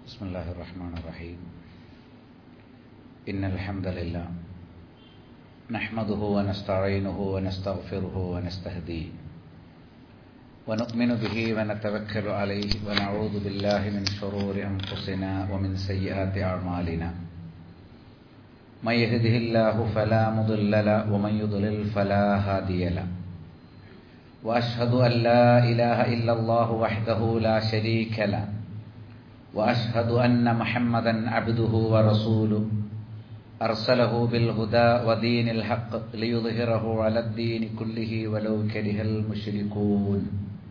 بسم الله الرحمن الرحيم إن الحمد لله نحمده ونستعينه ونستغفره ونستهديه ونؤمن به ونتوكل عليه ونعوذ بالله من شرور أنفسنا ومن سيئات أعمالنا من يهده الله فلا مضل له ومن يضلل فلا هادي له وأشهد أن لا إله إلا الله وحده لا شريك له وأشهد أن محمدا عبده ورسوله أرسله بالهدى ودين الحق ليظهره على الدين كله ولو كره المشركون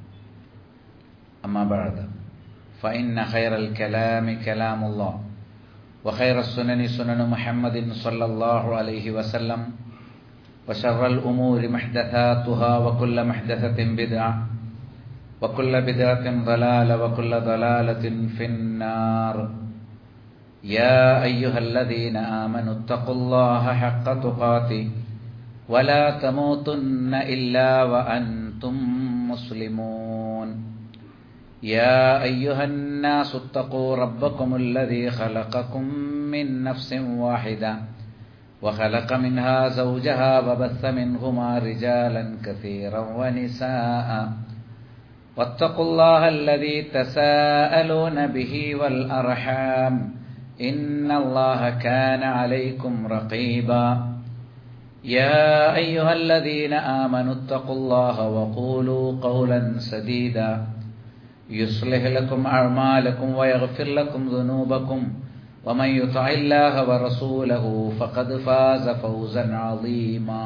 أما بعد فإن خير الكلام كلام الله وخير السنن سنن محمد صلى الله عليه وسلم وشر الأمور محدثاتها وكل محدثة بدعة وكل بدعة ضلالة وكل ضلالة في النار يا أيها الذين آمنوا اتقوا الله حق تقاته ولا تموتن إلا وأنتم مسلمون يا أيها الناس اتقوا ربكم الذي خلقكم من نفس واحدة وخلق منها زوجها وبث منهما رجالا كثيرا ونساء واتقوا الله الذي تساءلون به والأرحام إن الله كان عليكم رقيبا يا أيها الذين آمنوا اتقوا الله وقولوا قولا سديدا يصلح لكم أعمالكم ويغفر لكم ذنوبكم ومن يطع الله ورسوله فقد فاز فوزا عظيما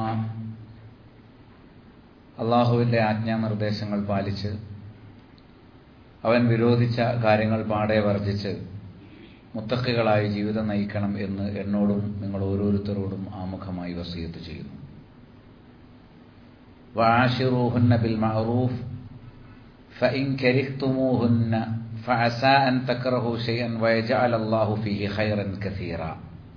അള്ളാഹുവിൻ്റെ ആജ്ഞാനിർദ്ദേശങ്ങൾ പാലിച്ച് അവൻ വിരോധിച്ച കാര്യങ്ങൾ പാടെ വർജിച്ച് മുത്തക്കികളായി ജീവിതം നയിക്കണം എന്ന് എന്നോടും നിങ്ങൾ ഓരോരുത്തരോടും ആമുഖമായി വസീയത്ത് ചെയ്യുന്നു വാഷിറൂഹുന്ന ബിൽ മഅറൂഫ് فإن كرهتموهن فعسى أن تكرهوا شيئا ويجعل الله فيه خيرا كثيرا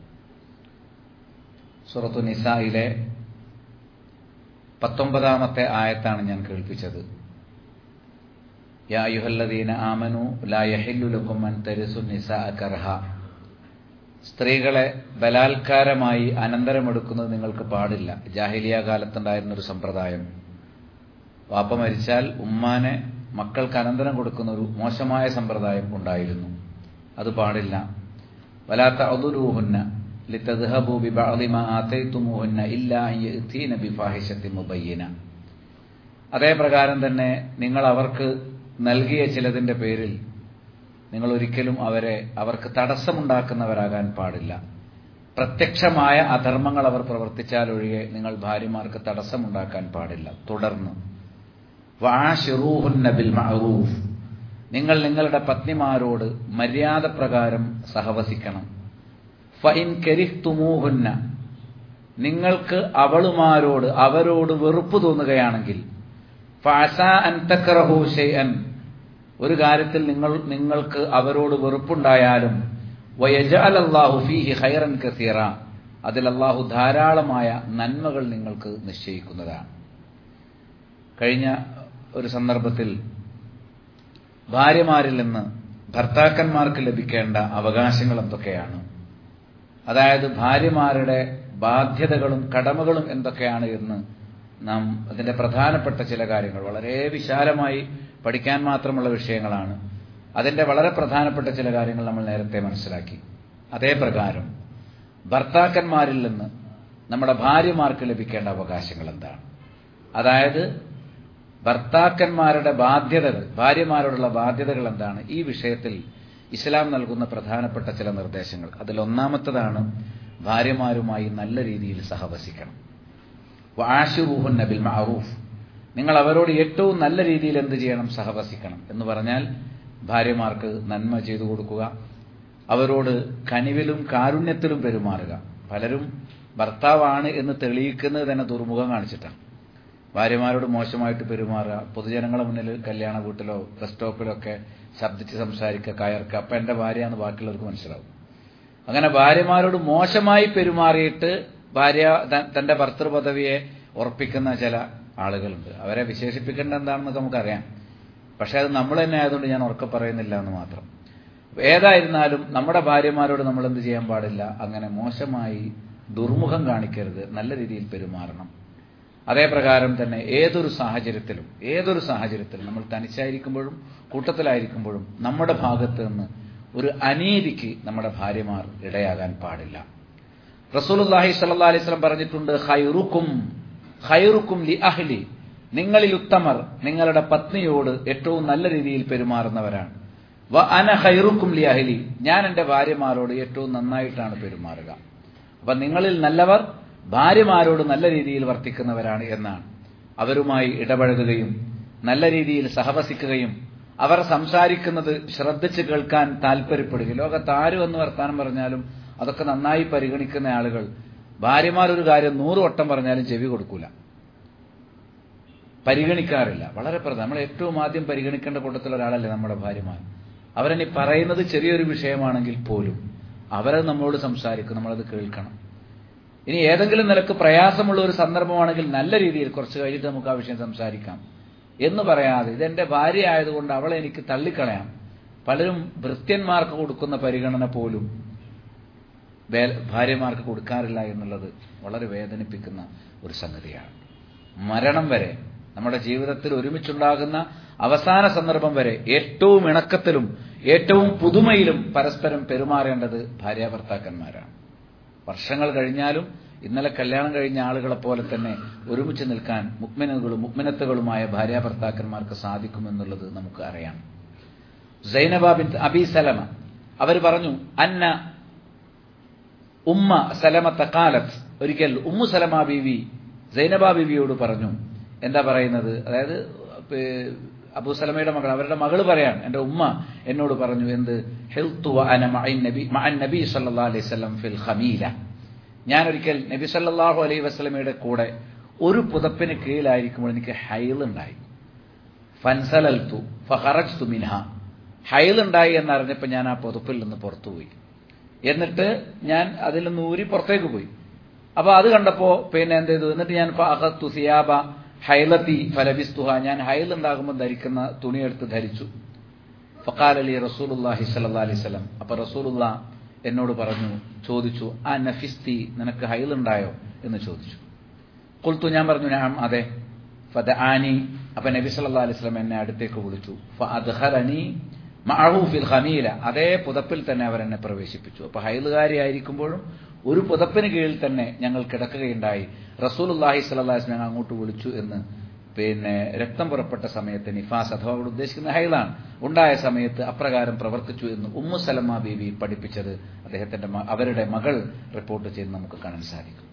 സൂറത്തു നിസായിലെ പത്തൊമ്പതാമത്തെ ആയത്താണ് ഞാൻ കേൾപ്പിച്ചത് യാ യുഹല്ലദീന ആമനു ലാ യഹില്ലു ലക്കും അൻ തരിസു നിസാ കർഹ സ്ത്രീകളെ ബലാത്കാരമായി അനന്തരമെടുക്കുന്നത് നിങ്ങൾക്ക് പാടില്ല ജാഹിലിയ കാലത്തുണ്ടായിരുന്ന ഒരു സമ്പ്രദായം വാപ്പ മരിച്ചാൽ ഉമ്മാനെ മക്കൾക്ക് അനന്തരം കൊടുക്കുന്ന ഒരു മോശമായ സമ്പ്രദായം ഉണ്ടായിരുന്നു അത് പാടില്ല വലാത്ത അതുരൂഹുന്ന ലിത്തദ്ഹബു ബിബഅദിമ ആതൈതുമുഹുന്ന ഇല്ലാ അൻ യഅതീന ബിഫാഹിശത്തിൻ മുബയ്യന അതേ പ്രകാരം തന്നെ നിങ്ങൾ അവർക്ക് നൽകിയ ചിലതിന്റെ പേരിൽ നിങ്ങൾ ഒരിക്കലും അവരെ അവർക്ക് തടസ്സമുണ്ടാക്കുന്നവരാകാൻ പാടില്ല പ്രത്യക്ഷമായ അധർമ്മങ്ങൾ അവർ പ്രവർത്തിച്ചാൽ ഒഴികെ നിങ്ങൾ ഭാര്യമാർക്ക് തടസ്സമുണ്ടാക്കാൻ പാടില്ല തുടർന്ന് വാഷിറൂഹുന്ന ബിൽ മഅറൂഫ് നിങ്ങൾ നിങ്ങളുടെ പത്നിമാരോട് മര്യാദ പ്രകാരം സഹവസിക്കണം ഫൈൻ കരിഹ്തുമൂഹുന്ന നിങ്ങൾക്ക് അവളുമാരോട് അവരോട് വെറുപ്പ് തോന്നുകയാണെങ്കിൽ ഫാസ അൻ തക്റഹു ഷൈഅൻ ഒരു കാര്യത്തിൽ നിങ്ങൾ നിങ്ങൾക്ക് അവരോട് വെറുപ്പുണ്ടായാലും വയജഅൽ അല്ലാഹു ഫീഹി ഖൈറൻ കസീറ അതിൽ അള്ളാഹു ധാരാളമായ നന്മകൾ നിങ്ങൾക്ക് നിശ്ചയിക്കുന്നതാണ് കഴിഞ്ഞ ഒരു സന്ദർഭത്തിൽ ഭാര്യമാരിൽ നിന്ന് ഭർത്താക്കന്മാർക്ക് ലഭിക്കേണ്ട അവകാശങ്ങൾ എന്തൊക്കെയാണ് അതായത് ഭാര്യമാരുടെ ബാധ്യതകളും കടമകളും എന്തൊക്കെയാണ് എന്ന് നാം അതിന്റെ പ്രധാനപ്പെട്ട ചില കാര്യങ്ങൾ വളരെ വിശാലമായി പഠിക്കാൻ മാത്രമുള്ള വിഷയങ്ങളാണ് അതിന്റെ വളരെ പ്രധാനപ്പെട്ട ചില കാര്യങ്ങൾ നമ്മൾ നേരത്തെ മനസ്സിലാക്കി അതേ പ്രകാരം ഭർത്താക്കന്മാരിൽ നിന്ന് നമ്മുടെ ഭാര്യമാർക്ക് ലഭിക്കേണ്ട അവകാശങ്ങൾ എന്താണ് അതായത് ഭർത്താക്കന്മാരുടെ ബാധ്യതകൾ ഭാര്യമാരോടുള്ള ബാധ്യതകൾ എന്താണ് ഈ വിഷയത്തിൽ ഇസ്ലാം നൽകുന്ന പ്രധാനപ്പെട്ട ചില നിർദ്ദേശങ്ങൾ അതിൽ ഒന്നാമത്തതാണ് ഭാര്യമാരുമായി നല്ല രീതിയിൽ സഹവസിക്കണം വാഷിറൂഹുൻ നബിൽ മഅറൂഫ് നിങ്ങൾ അവരോട് ഏറ്റവും നല്ല രീതിയിൽ എന്ത് ചെയ്യണം സഹവസിക്കണം എന്ന് പറഞ്ഞാൽ ഭാര്യമാർക്ക് നന്മ ചെയ്തു കൊടുക്കുക അവരോട് കനിവിലും കാരുണ്യത്തിലും പെരുമാറുക പലരും ഭർത്താവാണ് എന്ന് തെളിയിക്കുന്നത് തന്നെ ദുർമുഖം കാണിച്ചിട്ടാണ് ഭാര്യമാരോട് മോശമായിട്ട് പെരുമാറുക പൊതുജനങ്ങളുടെ മുന്നിൽ കല്യാണ വീട്ടിലോ ബസ് സ്റ്റോപ്പിലൊക്കെ ശബ്ദിച്ച് സംസാരിക്കുക കയർക്കുക അപ്പം എൻ്റെ ഭാര്യയാണെന്ന് ബാക്കിയുള്ളവർക്ക് മനസ്സിലാവും അങ്ങനെ ഭാര്യമാരോട് മോശമായി പെരുമാറിയിട്ട് ഭാര്യ തന്റെ ഭർത്തൃപദവിയെ ഉറപ്പിക്കുന്ന ചില ആളുകളുണ്ട് അവരെ വിശേഷിപ്പിക്കേണ്ട എന്താണെന്നൊക്കെ നമുക്കറിയാം പക്ഷെ അത് നമ്മൾ തന്നെ ആയതുകൊണ്ട് ഞാൻ ഉറക്കെ പറയുന്നില്ല എന്ന് മാത്രം ഏതായിരുന്നാലും നമ്മുടെ ഭാര്യമാരോട് നമ്മൾ എന്ത് ചെയ്യാൻ പാടില്ല അങ്ങനെ മോശമായി ദുർമുഖം കാണിക്കരുത് നല്ല രീതിയിൽ പെരുമാറണം അതേ പ്രകാരം തന്നെ ഏതൊരു സാഹചര്യത്തിലും ഏതൊരു സാഹചര്യത്തിലും നമ്മൾ തനിച്ചായിരിക്കുമ്പോഴും കൂട്ടത്തിലായിരിക്കുമ്പോഴും നമ്മുടെ ഭാഗത്ത് നിന്ന് ഒരു അനീതിക്ക് നമ്മുടെ ഭാര്യമാർ ഇടയാകാൻ പാടില്ല റസൂലുല്ലാഹി സല്ലാ അലൈസ്ലം പറഞ്ഞിട്ടുണ്ട് ഹൈറുക്കും ഹൈറുക്കും ലി അഹ്ലി നിങ്ങളിൽ ഉത്തമർ നിങ്ങളുടെ പത്നിയോട് ഏറ്റവും നല്ല രീതിയിൽ പെരുമാറുന്നവരാണ് വ അന ഹൈറുക്കും ലി അഹ്ലി ഞാൻ എൻ്റെ ഭാര്യമാരോട് ഏറ്റവും നന്നായിട്ടാണ് പെരുമാറുക അപ്പൊ നിങ്ങളിൽ നല്ലവർ ഭാര്യമാരോട് നല്ല രീതിയിൽ വർത്തിക്കുന്നവരാണ് എന്നാണ് അവരുമായി ഇടപഴകുകയും നല്ല രീതിയിൽ സഹവസിക്കുകയും അവർ സംസാരിക്കുന്നത് ശ്രദ്ധിച്ച് കേൾക്കാൻ താല്പര്യപ്പെടുകയും ലോകത്ത് ആര് വന്ന് വർത്താനം പറഞ്ഞാലും അതൊക്കെ നന്നായി പരിഗണിക്കുന്ന ആളുകൾ ഭാര്യമാരൊരു കാര്യം നൂറ് വട്ടം പറഞ്ഞാലും ചെവി കൊടുക്കൂല പരിഗണിക്കാറില്ല വളരെ പ്രധാനം നമ്മൾ ഏറ്റവും ആദ്യം പരിഗണിക്കേണ്ട കൂട്ടത്തിൽ ഒരാളല്ലേ നമ്മുടെ ഭാര്യമാർ അവരെനി പറയുന്നത് ചെറിയൊരു വിഷയമാണെങ്കിൽ പോലും അവരത് നമ്മളോട് സംസാരിക്കും നമ്മളത് കേൾക്കണം ഇനി ഏതെങ്കിലും നിലക്ക് പ്രയാസമുള്ള ഒരു സന്ദർഭമാണെങ്കിൽ നല്ല രീതിയിൽ കുറച്ച് കഴിഞ്ഞിട്ട് നമുക്ക് ആ വിഷയം സംസാരിക്കാം എന്ന് പറയാതെ ഇതെന്റെ ഭാര്യ ആയതുകൊണ്ട് അവളെ എനിക്ക് തള്ളിക്കളയാം പലരും ഭൃത്യന്മാർക്ക് കൊടുക്കുന്ന പരിഗണന പോലും ഭാര്യമാർക്ക് കൊടുക്കാറില്ല എന്നുള്ളത് വളരെ വേദനിപ്പിക്കുന്ന ഒരു സംഗതിയാണ് മരണം വരെ നമ്മുടെ ജീവിതത്തിൽ ഒരുമിച്ചുണ്ടാകുന്ന അവസാന സന്ദർഭം വരെ ഏറ്റവും ഇണക്കത്തിലും ഏറ്റവും പുതുമയിലും പരസ്പരം പെരുമാറേണ്ടത് ഭാര്യാഭർത്താക്കന്മാരാണ് വർഷങ്ങൾ കഴിഞ്ഞാലും ഇന്നലെ കല്യാണം കഴിഞ്ഞ ആളുകളെ പോലെ തന്നെ ഒരുമിച്ച് നിൽക്കാൻ മുക്മിനുകളും മുക്മിനത്തുകളുമായ ഭാര്യാഭർത്താക്കന്മാർക്ക് സാധിക്കുമെന്നുള്ളത് നമുക്ക് അറിയാം സൈനബ ബിൻ അബി സലമ അവർ പറഞ്ഞു അന്ന ഉമ്മ സലമ തക്കാലത്ത് ഒരിക്കൽ ഉമ്മു സലമ ബീവി സൈനബ ബീവിയോട് പറഞ്ഞു എന്താ പറയുന്നത് അതായത് അബൂ സലമയുടെ മകൾ അവരുടെ മകള് പറയാണ് എന്റെ ഉമ്മ എന്നോട് പറഞ്ഞു എന്ത് ഹെൽത്തു അന നബി നബി സല്ലാ അലൈഹി സ്വലം ഫിൽ ഖമീല ഞാൻ ഒരിക്കൽ നബി സല്ലാഹു അലൈഹി വസ്ലമയുടെ കൂടെ ഒരു പുതപ്പിന് കീഴിലായിരിക്കുമ്പോൾ എനിക്ക് ഹൈലുണ്ടായി ഫൻസലൽത്തു ഫഹറജ് മിൻഹ ഹൈലുണ്ടായി എന്നറിഞ്ഞപ്പോൾ ഞാൻ ആ പുതപ്പിൽ നിന്ന് പുറത്തുപോയി എന്നിട്ട് ഞാൻ അതിൽ നിന്ന് ഊരി പുറത്തേക്ക് പോയി അപ്പൊ അത് കണ്ടപ്പോ പിന്നെ എന്ത് ചെയ്തു എന്നിട്ട് ഞാൻ അഹത്തു സിയാബ ഹൈലത്തി ഫലബിസ്തുഹ ഞാൻ ഹൈൽ ഉണ്ടാകുമ്പോൾ ധരിക്കുന്ന തുണിയെടുത്ത് ധരിച്ചു ഫക്കാൽ അലി റസൂലുല്ലാഹി സല്ലാ അലൈഹി സ്വലം അപ്പൊ റസൂലുള്ള എന്നോട് പറഞ്ഞു ചോദിച്ചു ആ നഫിസ്തി നിനക്ക് ഹൈൽ ഉണ്ടായോ എന്ന് ചോദിച്ചു കുൽത്തു ഞാൻ പറഞ്ഞു ഞാൻ അതെ ഫദ ആനി അപ്പൊ നബി സല്ലാ അലൈഹി സ്വലം എന്നെ അടുത്തേക്ക് വിളിച്ചു ഫഅദ്ഖലനി മഅഹു ഫിൽ ഖമീല അതേ പുതപ്പിൽ തന്നെ അവർ എന്നെ പ്രവേശിപ്പിച്ചു അപ്പൊ ഹൈലുകാരി ആയിരിക്കുമ്പോഴും ഒരു പുതപ്പിന് കീഴിൽ തന്നെ ഞങ്ങൾ കിടക്കുകയുണ്ടായി റസൂലുല്ലാഹി സ്വലാസ് ഞങ്ങൾ അങ്ങോട്ട് വിളിച്ചു എന്ന് പിന്നെ രക്തം പുറപ്പെട്ട സമയത്ത് നിഫാസ് അഥവാ അവിടെ ഉദ്ദേശിക്കുന്ന ഹൈലാണ് ഉണ്ടായ സമയത്ത് അപ്രകാരം പ്രവർത്തിച്ചു എന്ന് ഉമ്മു സലമ ബീവി പഠിപ്പിച്ചത് അദ്ദേഹത്തിന്റെ അവരുടെ മകൾ റിപ്പോർട്ട് ചെയ്ത് നമുക്ക് കാണാൻ സാധിക്കും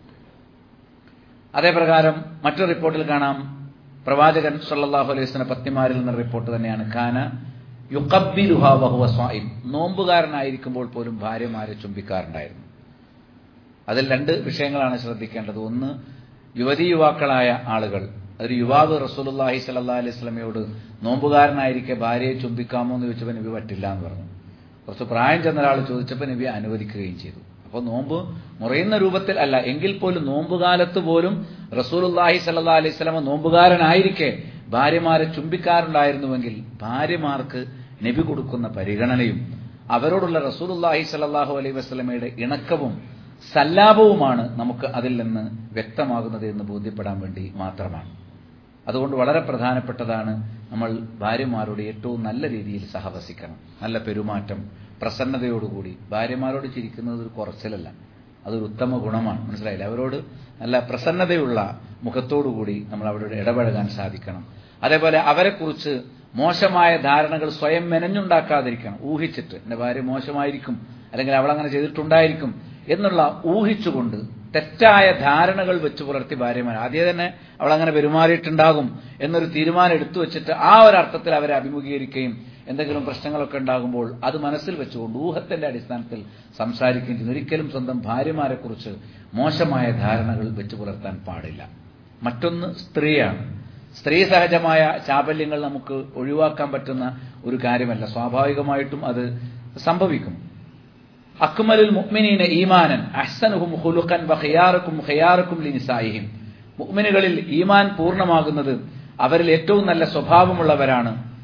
അതേപ്രകാരം മറ്റൊരു റിപ്പോർട്ടിൽ കാണാം പ്രവാചകൻ സല്ലാഹു അലൈഹി വസ്ലം പത്നിമാരിൽ നിന്ന റിപ്പോർട്ട് തന്നെയാണ് ഖാന യുക്കബിലുഹ വഹുവ സ്വായിം നോമ്പുകാരനായിരിക്കുമ്പോൾ പോലും ഭാര്യമാരെ ചുംബിക്കാറുണ്ടായിരുന്നു അതിൽ രണ്ട് വിഷയങ്ങളാണ് ശ്രദ്ധിക്കേണ്ടത് ഒന്ന് യുവതി യുവാക്കളായ ആളുകൾ അതൊരു യുവാവ് റസൂലുല്ലാഹി സല്ലാ അലൈഹി സ്വലമയോട് നോമ്പുകാരനായിരിക്കെ ഭാര്യയെ ചുംബിക്കാമോ എന്ന് ചോദിച്ചപ്പോൾ നബി പറ്റില്ല എന്ന് പറഞ്ഞു കുറച്ച് പ്രായം ചെന്ന ഒരാൾ ചോദിച്ചപ്പോൾ നബി അനുവദിക്കുകയും ചെയ്തു അപ്പോൾ നോമ്പ് മുറയുന്ന രൂപത്തിൽ അല്ല എങ്കിൽ പോലും നോമ്പുകാലത്ത് പോലും റസൂലുല്ലാഹി സല്ലാ അലൈഹി സ്വലമ നോമ്പുകാരനായിരിക്കെ ഭാര്യമാരെ ചുംബിക്കാറുണ്ടായിരുന്നുവെങ്കിൽ ഭാര്യമാർക്ക് നബി കൊടുക്കുന്ന പരിഗണനയും അവരോടുള്ള റസൂലുല്ലാഹി സല്ലാഹു അലൈഹി വസ്ലമയുടെ ഇണക്കവും സല്ലാപവുമാണ് നമുക്ക് അതിൽ നിന്ന് വ്യക്തമാകുന്നത് എന്ന് ബോധ്യപ്പെടാൻ വേണ്ടി മാത്രമാണ് അതുകൊണ്ട് വളരെ പ്രധാനപ്പെട്ടതാണ് നമ്മൾ ഭാര്യമാരോട് ഏറ്റവും നല്ല രീതിയിൽ സഹവസിക്കണം നല്ല പെരുമാറ്റം പ്രസന്നതയോടുകൂടി ഭാര്യമാരോട് ചിരിക്കുന്നത് ഒരു കുറച്ചിലല്ല അതൊരു ഉത്തമ ഗുണമാണ് മനസ്സിലായില്ല അവരോട് നല്ല പ്രസന്നതയുള്ള മുഖത്തോടുകൂടി നമ്മൾ അവരോട് ഇടപഴകാൻ സാധിക്കണം അതേപോലെ അവരെക്കുറിച്ച് മോശമായ ധാരണകൾ സ്വയം മെനഞ്ഞുണ്ടാക്കാതിരിക്കണം ഊഹിച്ചിട്ട് എൻ്റെ ഭാര്യ മോശമായിരിക്കും അല്ലെങ്കിൽ അവളങ്ങനെ ചെയ്തിട്ടുണ്ടായിരിക്കും എന്നുള്ള ഊഹിച്ചുകൊണ്ട് തെറ്റായ ധാരണകൾ വെച്ച് പുലർത്തി ഭാര്യമാർ ആദ്യം തന്നെ അവൾ അങ്ങനെ പെരുമാറിയിട്ടുണ്ടാകും എന്നൊരു തീരുമാനം എടുത്തു വെച്ചിട്ട് ആ ഒരു അർത്ഥത്തിൽ അവരെ അഭിമുഖീകരിക്കുകയും എന്തെങ്കിലും പ്രശ്നങ്ങളൊക്കെ ഉണ്ടാകുമ്പോൾ അത് മനസ്സിൽ വെച്ചുകൊണ്ട് ഊഹത്തിന്റെ അടിസ്ഥാനത്തിൽ സംസാരിക്കുകയും ചെയ്യുന്നു ഒരിക്കലും സ്വന്തം ഭാര്യമാരെ കുറിച്ച് മോശമായ ധാരണകൾ വെച്ച് പുലർത്താൻ പാടില്ല മറ്റൊന്ന് സ്ത്രീയാണ് സ്ത്രീ സഹജമായ ചാബല്യങ്ങൾ നമുക്ക് ഒഴിവാക്കാൻ പറ്റുന്ന ഒരു കാര്യമല്ല സ്വാഭാവികമായിട്ടും അത് സംഭവിക്കും അക്മലുൽ മുഅ്മിനീന ഈമാനൻ അഹ്സനുഹും ഖുലുഖൻ വഖിയാറുക്കും ഖിയാറുക്കും ലിനിസായിഹിം മുഅ്മിനുകളിൽ ഈമാൻ പൂർണ്ണമാകുന്നത് അവരിൽ ഏറ്റവും നല്ല സ്വഭാവമുള്ളവരാണ്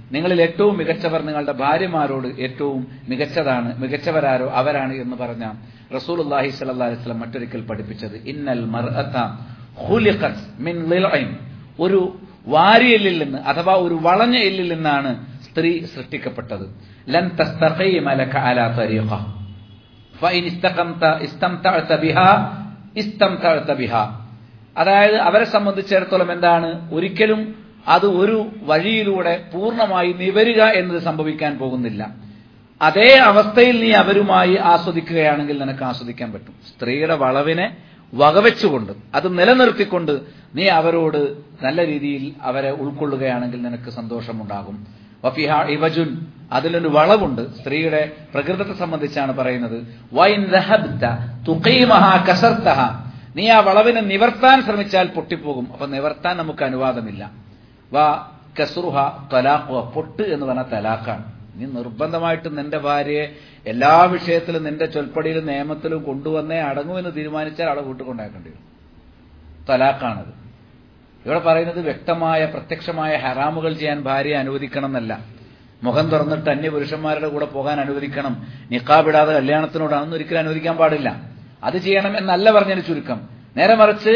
നിങ്ങളിൽ ഏറ്റവും മികച്ചവർ നിങ്ങളുടെ ഭാര്യമാരോട് ഏറ്റവും മികച്ചതാണ് മികച്ചവരാരോ അവരാണ് എന്ന് പറഞ്ഞ റസൂലുള്ളാഹി സ്വല്ലല്ലാഹി അലൈഹി വസല്ലം മറ്റൊരിക്കൽ പഠിപ്പിച്ചത് ഇന്നൽ മർഅത ഖുലിഖത് മിൻ ളിൽഇൻ ഒരു വാരിയെല്ലിൽ നിന്ന് അഥവാ ഒരു വളഞ്ഞ എല്ലിൽ നിന്നാണ് സ്ത്രീ സൃഷ്ടിക്കപ്പെട്ടത് ലൻ തസ്തഖീമ ലക അലാ തരീഖ ഫഇൻ ഇസ്തഖംത ഇസ്തംതഅത ബിഹാ ഇസ്തംതഅത ബിഹാ അതായത് അവരെ സംബന്ധിച്ചിടത്തോളം എന്താണ് ഒരിക്കലും അത് ഒരു വഴിയിലൂടെ പൂർണ്ണമായി നിവരുക എന്നത് സംഭവിക്കാൻ പോകുന്നില്ല അതേ അവസ്ഥയിൽ നീ അവരുമായി ആസ്വദിക്കുകയാണെങ്കിൽ നിനക്ക് ആസ്വദിക്കാൻ പറ്റും സ്ത്രീയുടെ വളവിനെ വകവെച്ചുകൊണ്ട് അത് നിലനിർത്തിക്കൊണ്ട് നീ അവരോട് നല്ല രീതിയിൽ അവരെ ഉൾക്കൊള്ളുകയാണെങ്കിൽ നിനക്ക് സന്തോഷമുണ്ടാകും വഫിഹ ഇവജുൻ അതിലൊരു വളവുണ്ട് സ്ത്രീയുടെ പ്രകൃതത്തെ സംബന്ധിച്ചാണ് പറയുന്നത് വൈൻ കസർത്തഹ നീ ആ വളവിനെ നിവർത്താൻ ശ്രമിച്ചാൽ പൊട്ടിപ്പോകും അപ്പൊ നിവർത്താൻ നമുക്ക് അനുവാദമില്ല വാ കസുറുഹ തലാഖുഹ പൊട്ട് എന്ന് പറഞ്ഞ തലാഖാണ് നീ നിർബന്ധമായിട്ട് നിന്റെ ഭാര്യയെ എല്ലാ വിഷയത്തിലും നിന്റെ ചൊൽപ്പടിയിലും നിയമത്തിലും കൊണ്ടുവന്നേ അടങ്ങുമെന്ന് തീരുമാനിച്ചാൽ അവിടെ വീട്ടിൽ കൊണ്ടാക്കേണ്ടി വരും തലാഖാണത് ഇവിടെ പറയുന്നത് വ്യക്തമായ പ്രത്യക്ഷമായ ഹറാമുകൾ ചെയ്യാൻ ഭാര്യയെ അനുവദിക്കണം എന്നല്ല മുഖം തുറന്നിട്ട് അന്യ പുരുഷന്മാരുടെ കൂടെ പോകാൻ അനുവദിക്കണം നിക്കാബിടാതെ കല്യാണത്തിനോടാണെന്ന് ഒരിക്കലും അനുവദിക്കാൻ പാടില്ല അത് ചെയ്യണം എന്നല്ല പറഞ്ഞതിന് ചുരുക്കം നേരെ മറിച്ച്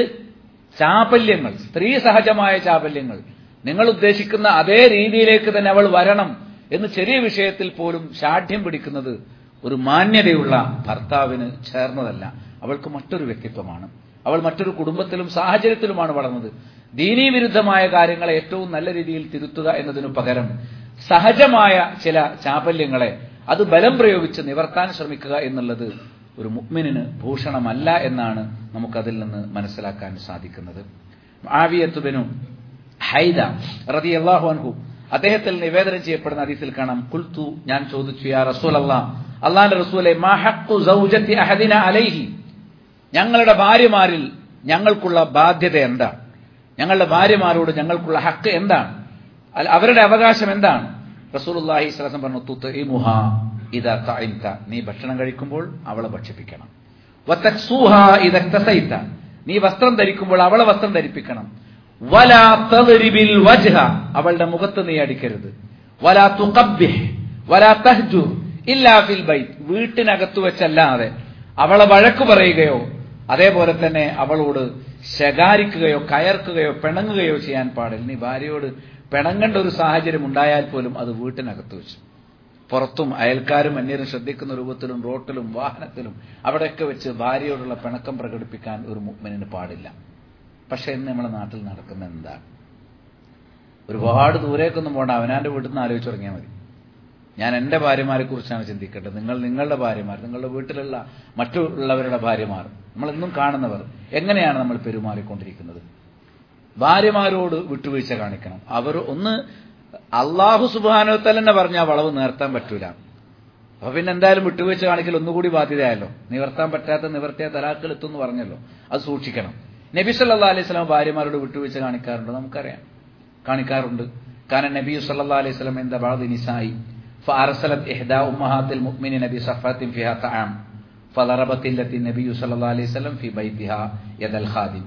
ചാപല്യങ്ങൾ സ്ത്രീ സഹജമായ ചാപല്യങ്ങൾ നിങ്ങൾ ഉദ്ദേശിക്കുന്ന അതേ രീതിയിലേക്ക് തന്നെ അവൾ വരണം എന്ന് ചെറിയ വിഷയത്തിൽ പോലും ശാഠ്യം പിടിക്കുന്നത് ഒരു മാന്യതയുള്ള ഭർത്താവിന് ചേർന്നതല്ല അവൾക്ക് മറ്റൊരു വ്യക്തിത്വമാണ് അവൾ മറ്റൊരു കുടുംബത്തിലും സാഹചര്യത്തിലുമാണ് വളർന്നത് ദീനീ വിരുദ്ധമായ കാര്യങ്ങളെ ഏറ്റവും നല്ല രീതിയിൽ തിരുത്തുക എന്നതിനു പകരം സഹജമായ ചില ചാപല്യങ്ങളെ അത് ബലം പ്രയോഗിച്ച് നിവർത്താൻ ശ്രമിക്കുക എന്നുള്ളത് ഒരു മുഗ്മിനിന് ഭൂഷണമല്ല എന്നാണ് നമുക്കതിൽ നിന്ന് മനസ്സിലാക്കാൻ സാധിക്കുന്നത് ആവിയത്തുബിനും ഹൈദ റതി അള്ളാഹു അൻഹു അദ്ദേഹത്തിൽ നിവേദനം ചെയ്യപ്പെടുന്ന ഹദീസിൽ കാണാം കുൽത്തു ഞാൻ ചോദിച്ചു യാ റസൂൽ അല്ലാ അള്ളാന്റെ റസൂലെ മാ ഹഖ്ഖു സൗജത്തി അഹദിന അലൈഹി ഞങ്ങളുടെ ഭാര്യമാരിൽ ഞങ്ങൾക്കുള്ള ബാധ്യത എന്താണ് ഞങ്ങളുടെ ഭാര്യമാരോട് ഞങ്ങൾക്കുള്ള ഹക്ക് എന്താണ് അവരുടെ അവകാശം എന്താണ് റസൂലുള്ളാഹി സ്വലം പറഞ്ഞു തുത്ഇമുഹ ഇദാ തഇംത നീ ഭക്ഷണം കഴിക്കുമ്പോൾ അവളെ ഭക്ഷിപ്പിക്കണം വതക്സൂഹ ഇദാ തസൈത നീ വസ്ത്രം ധരിക്കുമ്പോൾ അവളെ വസ്ത്രം ധരിപ്പിക്കണം വലാ തദ്രിബിൽ വജ്ഹ അവളുടെ മുഖത്ത് നീ അടിക്കരുത് വലാ തുഖബ്ബിഹ് വലാ തഹ്ജുർ ഇല്ലാ ഫിൽ ബൈത്ത് വീട്ടിനകത്ത് വെച്ചല്ലാതെ അവളെ വഴക്കു പറയുകയോ അതേപോലെ തന്നെ അവളോട് ശകാരിക്കുകയോ കയർക്കുകയോ പിണങ്ങുകയോ ചെയ്യാൻ പാടില്ല നീ ഭാര്യയോട് പിണങ്ങേണ്ട ഒരു സാഹചര്യം ഉണ്ടായാൽ പോലും അത് വീട്ടിനകത്ത് വെച്ചു പുറത്തും അയൽക്കാരും അന്യരും ശ്രദ്ധിക്കുന്ന രൂപത്തിലും റോട്ടിലും വാഹനത്തിലും അവിടെയൊക്കെ വെച്ച് ഭാര്യയോടുള്ള പിണക്കം പ്രകടിപ്പിക്കാൻ ഒരു മുഗ്മിനിന് പാടില്ല പക്ഷെ ഇന്ന് നമ്മുടെ നാട്ടിൽ നടക്കുന്ന എന്താണ് ഒരുപാട് ദൂരേക്കൊന്നും പോകണ്ട അവനാന്റെ വീട്ടിൽ നിന്ന് ആലോചിച്ച് തുടങ്ങിയാൽ മതി ഞാൻ എൻ്റെ ഭാര്യമാരെ കുറിച്ചാണ് ചിന്തിക്കേണ്ടത് നിങ്ങൾ നിങ്ങളുടെ ഭാര്യമാർ നിങ്ങളുടെ വീട്ടിലുള്ള മറ്റുള്ളവരുടെ ഭാര്യമാർ നമ്മളെന്നും കാണുന്നവർ എങ്ങനെയാണ് നമ്മൾ പെരുമാറിക്കൊണ്ടിരിക്കുന്നത് ഭാര്യമാരോട് വിട്ടുവീഴ്ച കാണിക്കണം അവർ ഒന്ന് അള്ളാഹു സുബാനോത്തൽ തന്നെ പറഞ്ഞ ആ വളവ് നേർത്താൻ പറ്റൂല അപ്പൊ പിന്നെ എന്തായാലും വിട്ടുവീഴ്ച കാണിക്കൽ ഒന്നുകൂടി ബാധ്യതയായല്ലോ നിവർത്താൻ പറ്റാത്ത നിവർത്തിയ തലാക്കൾ എത്തുമെന്ന് പറഞ്ഞല്ലോ അത് സൂക്ഷിക്കണം നബി സല്ലാ അലൈഹി സ്വലാം ഭാര്യമാരോട് വിട്ടുവീഴ്ച കാണിക്കാറുണ്ട് നമുക്കറിയാം കാണിക്കാറുണ്ട് കാരണം നബി സല്ലാ അലൈഹി സ്വലം എന്താ ബാദ് നിസായി فأرسلت إحدى أمهات المؤمنين بصفات فيها طعام فضربت التي النبي صلى الله عليه وسلم في بيتها يد الخادم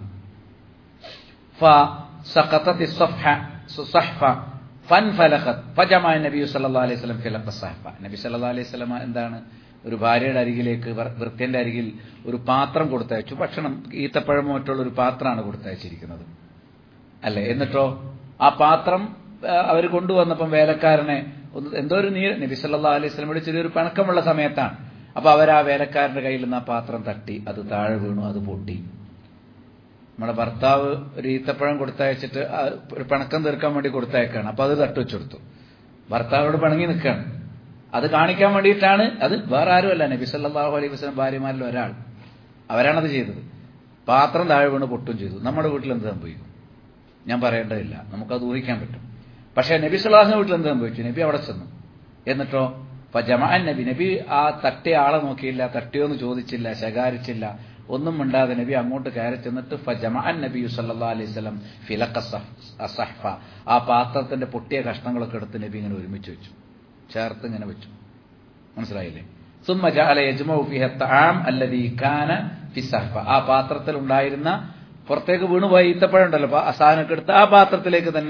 فسقطت الصفحة صحفة فانفلقت فجمع النبي صلى الله عليه وسلم فلق الصحفة നബി സല്ലല്ലാഹു അലൈഹി വസല്ലം എന്താണ് ഒരു ഭാര്യയുടെ അരികിലേക്ക് വൃത്യന്റെ അരികിൽ ഒരു പാത്രം കൊടുത്തയച്ചു ഭക്ഷണം ഈത്തപ്പഴമോ മറ്റുള്ള ഒരു പാത്രമാണ് കൊടുത്തയച്ചിരിക്കുന്നത് അല്ലേ എന്നിട്ടോ ആ പാത്രം അവർ കൊണ്ടുവന്നപ്പം വേലക്കാരനെ ഒന്ന് എന്തോ ഒരു നീര് നബി സല്ലാ അലൈഹി സ്വലമയുടെ ചെറിയൊരു പിണക്കമുള്ള സമയത്താണ് അപ്പൊ അവർ ആ വേലക്കാരന്റെ കയ്യിൽ നിന്ന് ആ പാത്രം തട്ടി അത് താഴെ വീണു അത് പൊട്ടി നമ്മുടെ ഭർത്താവ് ഒരു ഈത്തപ്പഴം കൊടുത്തയച്ചിട്ട് ഒരു പിണക്കം തീർക്കാൻ വേണ്ടി കൊടുത്തയക്കാണ് അപ്പൊ അത് തട്ടുവെച്ചെടുത്തു ഭർത്താവോട് പിണങ്ങി നിൽക്കുകയാണ് അത് കാണിക്കാൻ വേണ്ടിയിട്ടാണ് അത് വേറെ ആരുമല്ല നബി സല്ലാഹു അലൈഹി വസ്ലം ഭാര്യമാരിൽ ഒരാൾ അവരാണത് ചെയ്തത് പാത്രം താഴെ വീണ് പൊട്ടും ചെയ്തു നമ്മുടെ വീട്ടിൽ എന്ത് സംഭവിക്കും ഞാൻ പറയേണ്ടതില്ല നമുക്കത് ഊഹിക്കാൻ പറ്റും പക്ഷേ നബി സുല്ലാഹിന്റെ വീട്ടിൽ എന്ത് സംഭവിച്ചു നബി അവിടെ ചെന്നു എന്നിട്ടോ ജമാൻ നബി നബി ആ തട്ടിയ ആളെ നോക്കിയില്ല തട്ടിയോന്ന് ചോദിച്ചില്ല ശകാരിച്ചില്ല ഒന്നും മിണ്ടാതെ നബി അങ്ങോട്ട് കയറി ചെന്നിട്ട് ഫജമാൻ നബി സല്ലാ അലൈഹി സ്വലം ഫിലക്ക അസഹ്ഫ ആ പാത്രത്തിന്റെ പൊട്ടിയ കഷ്ണങ്ങളൊക്കെ എടുത്ത് നബി ഇങ്ങനെ ഒരുമിച്ച് വെച്ചു ചേർത്ത് ഇങ്ങനെ വെച്ചു മനസ്സിലായില്ലേ സുമ്മ ജഅല യജ്മഉ ഫിഹ തആം അല്ലദീ കാന ഫി സഹ്ഫ ആ പാത്രത്തിൽ ഉണ്ടായിരുന്ന പുറത്തേക്ക് വീണുപോയി ഈത്തപ്പഴം ഉണ്ടല്ലോ ആ സാധനമൊക്കെ എടുത്ത് ആ പാത്രത്തിലേക്ക് തന്നെ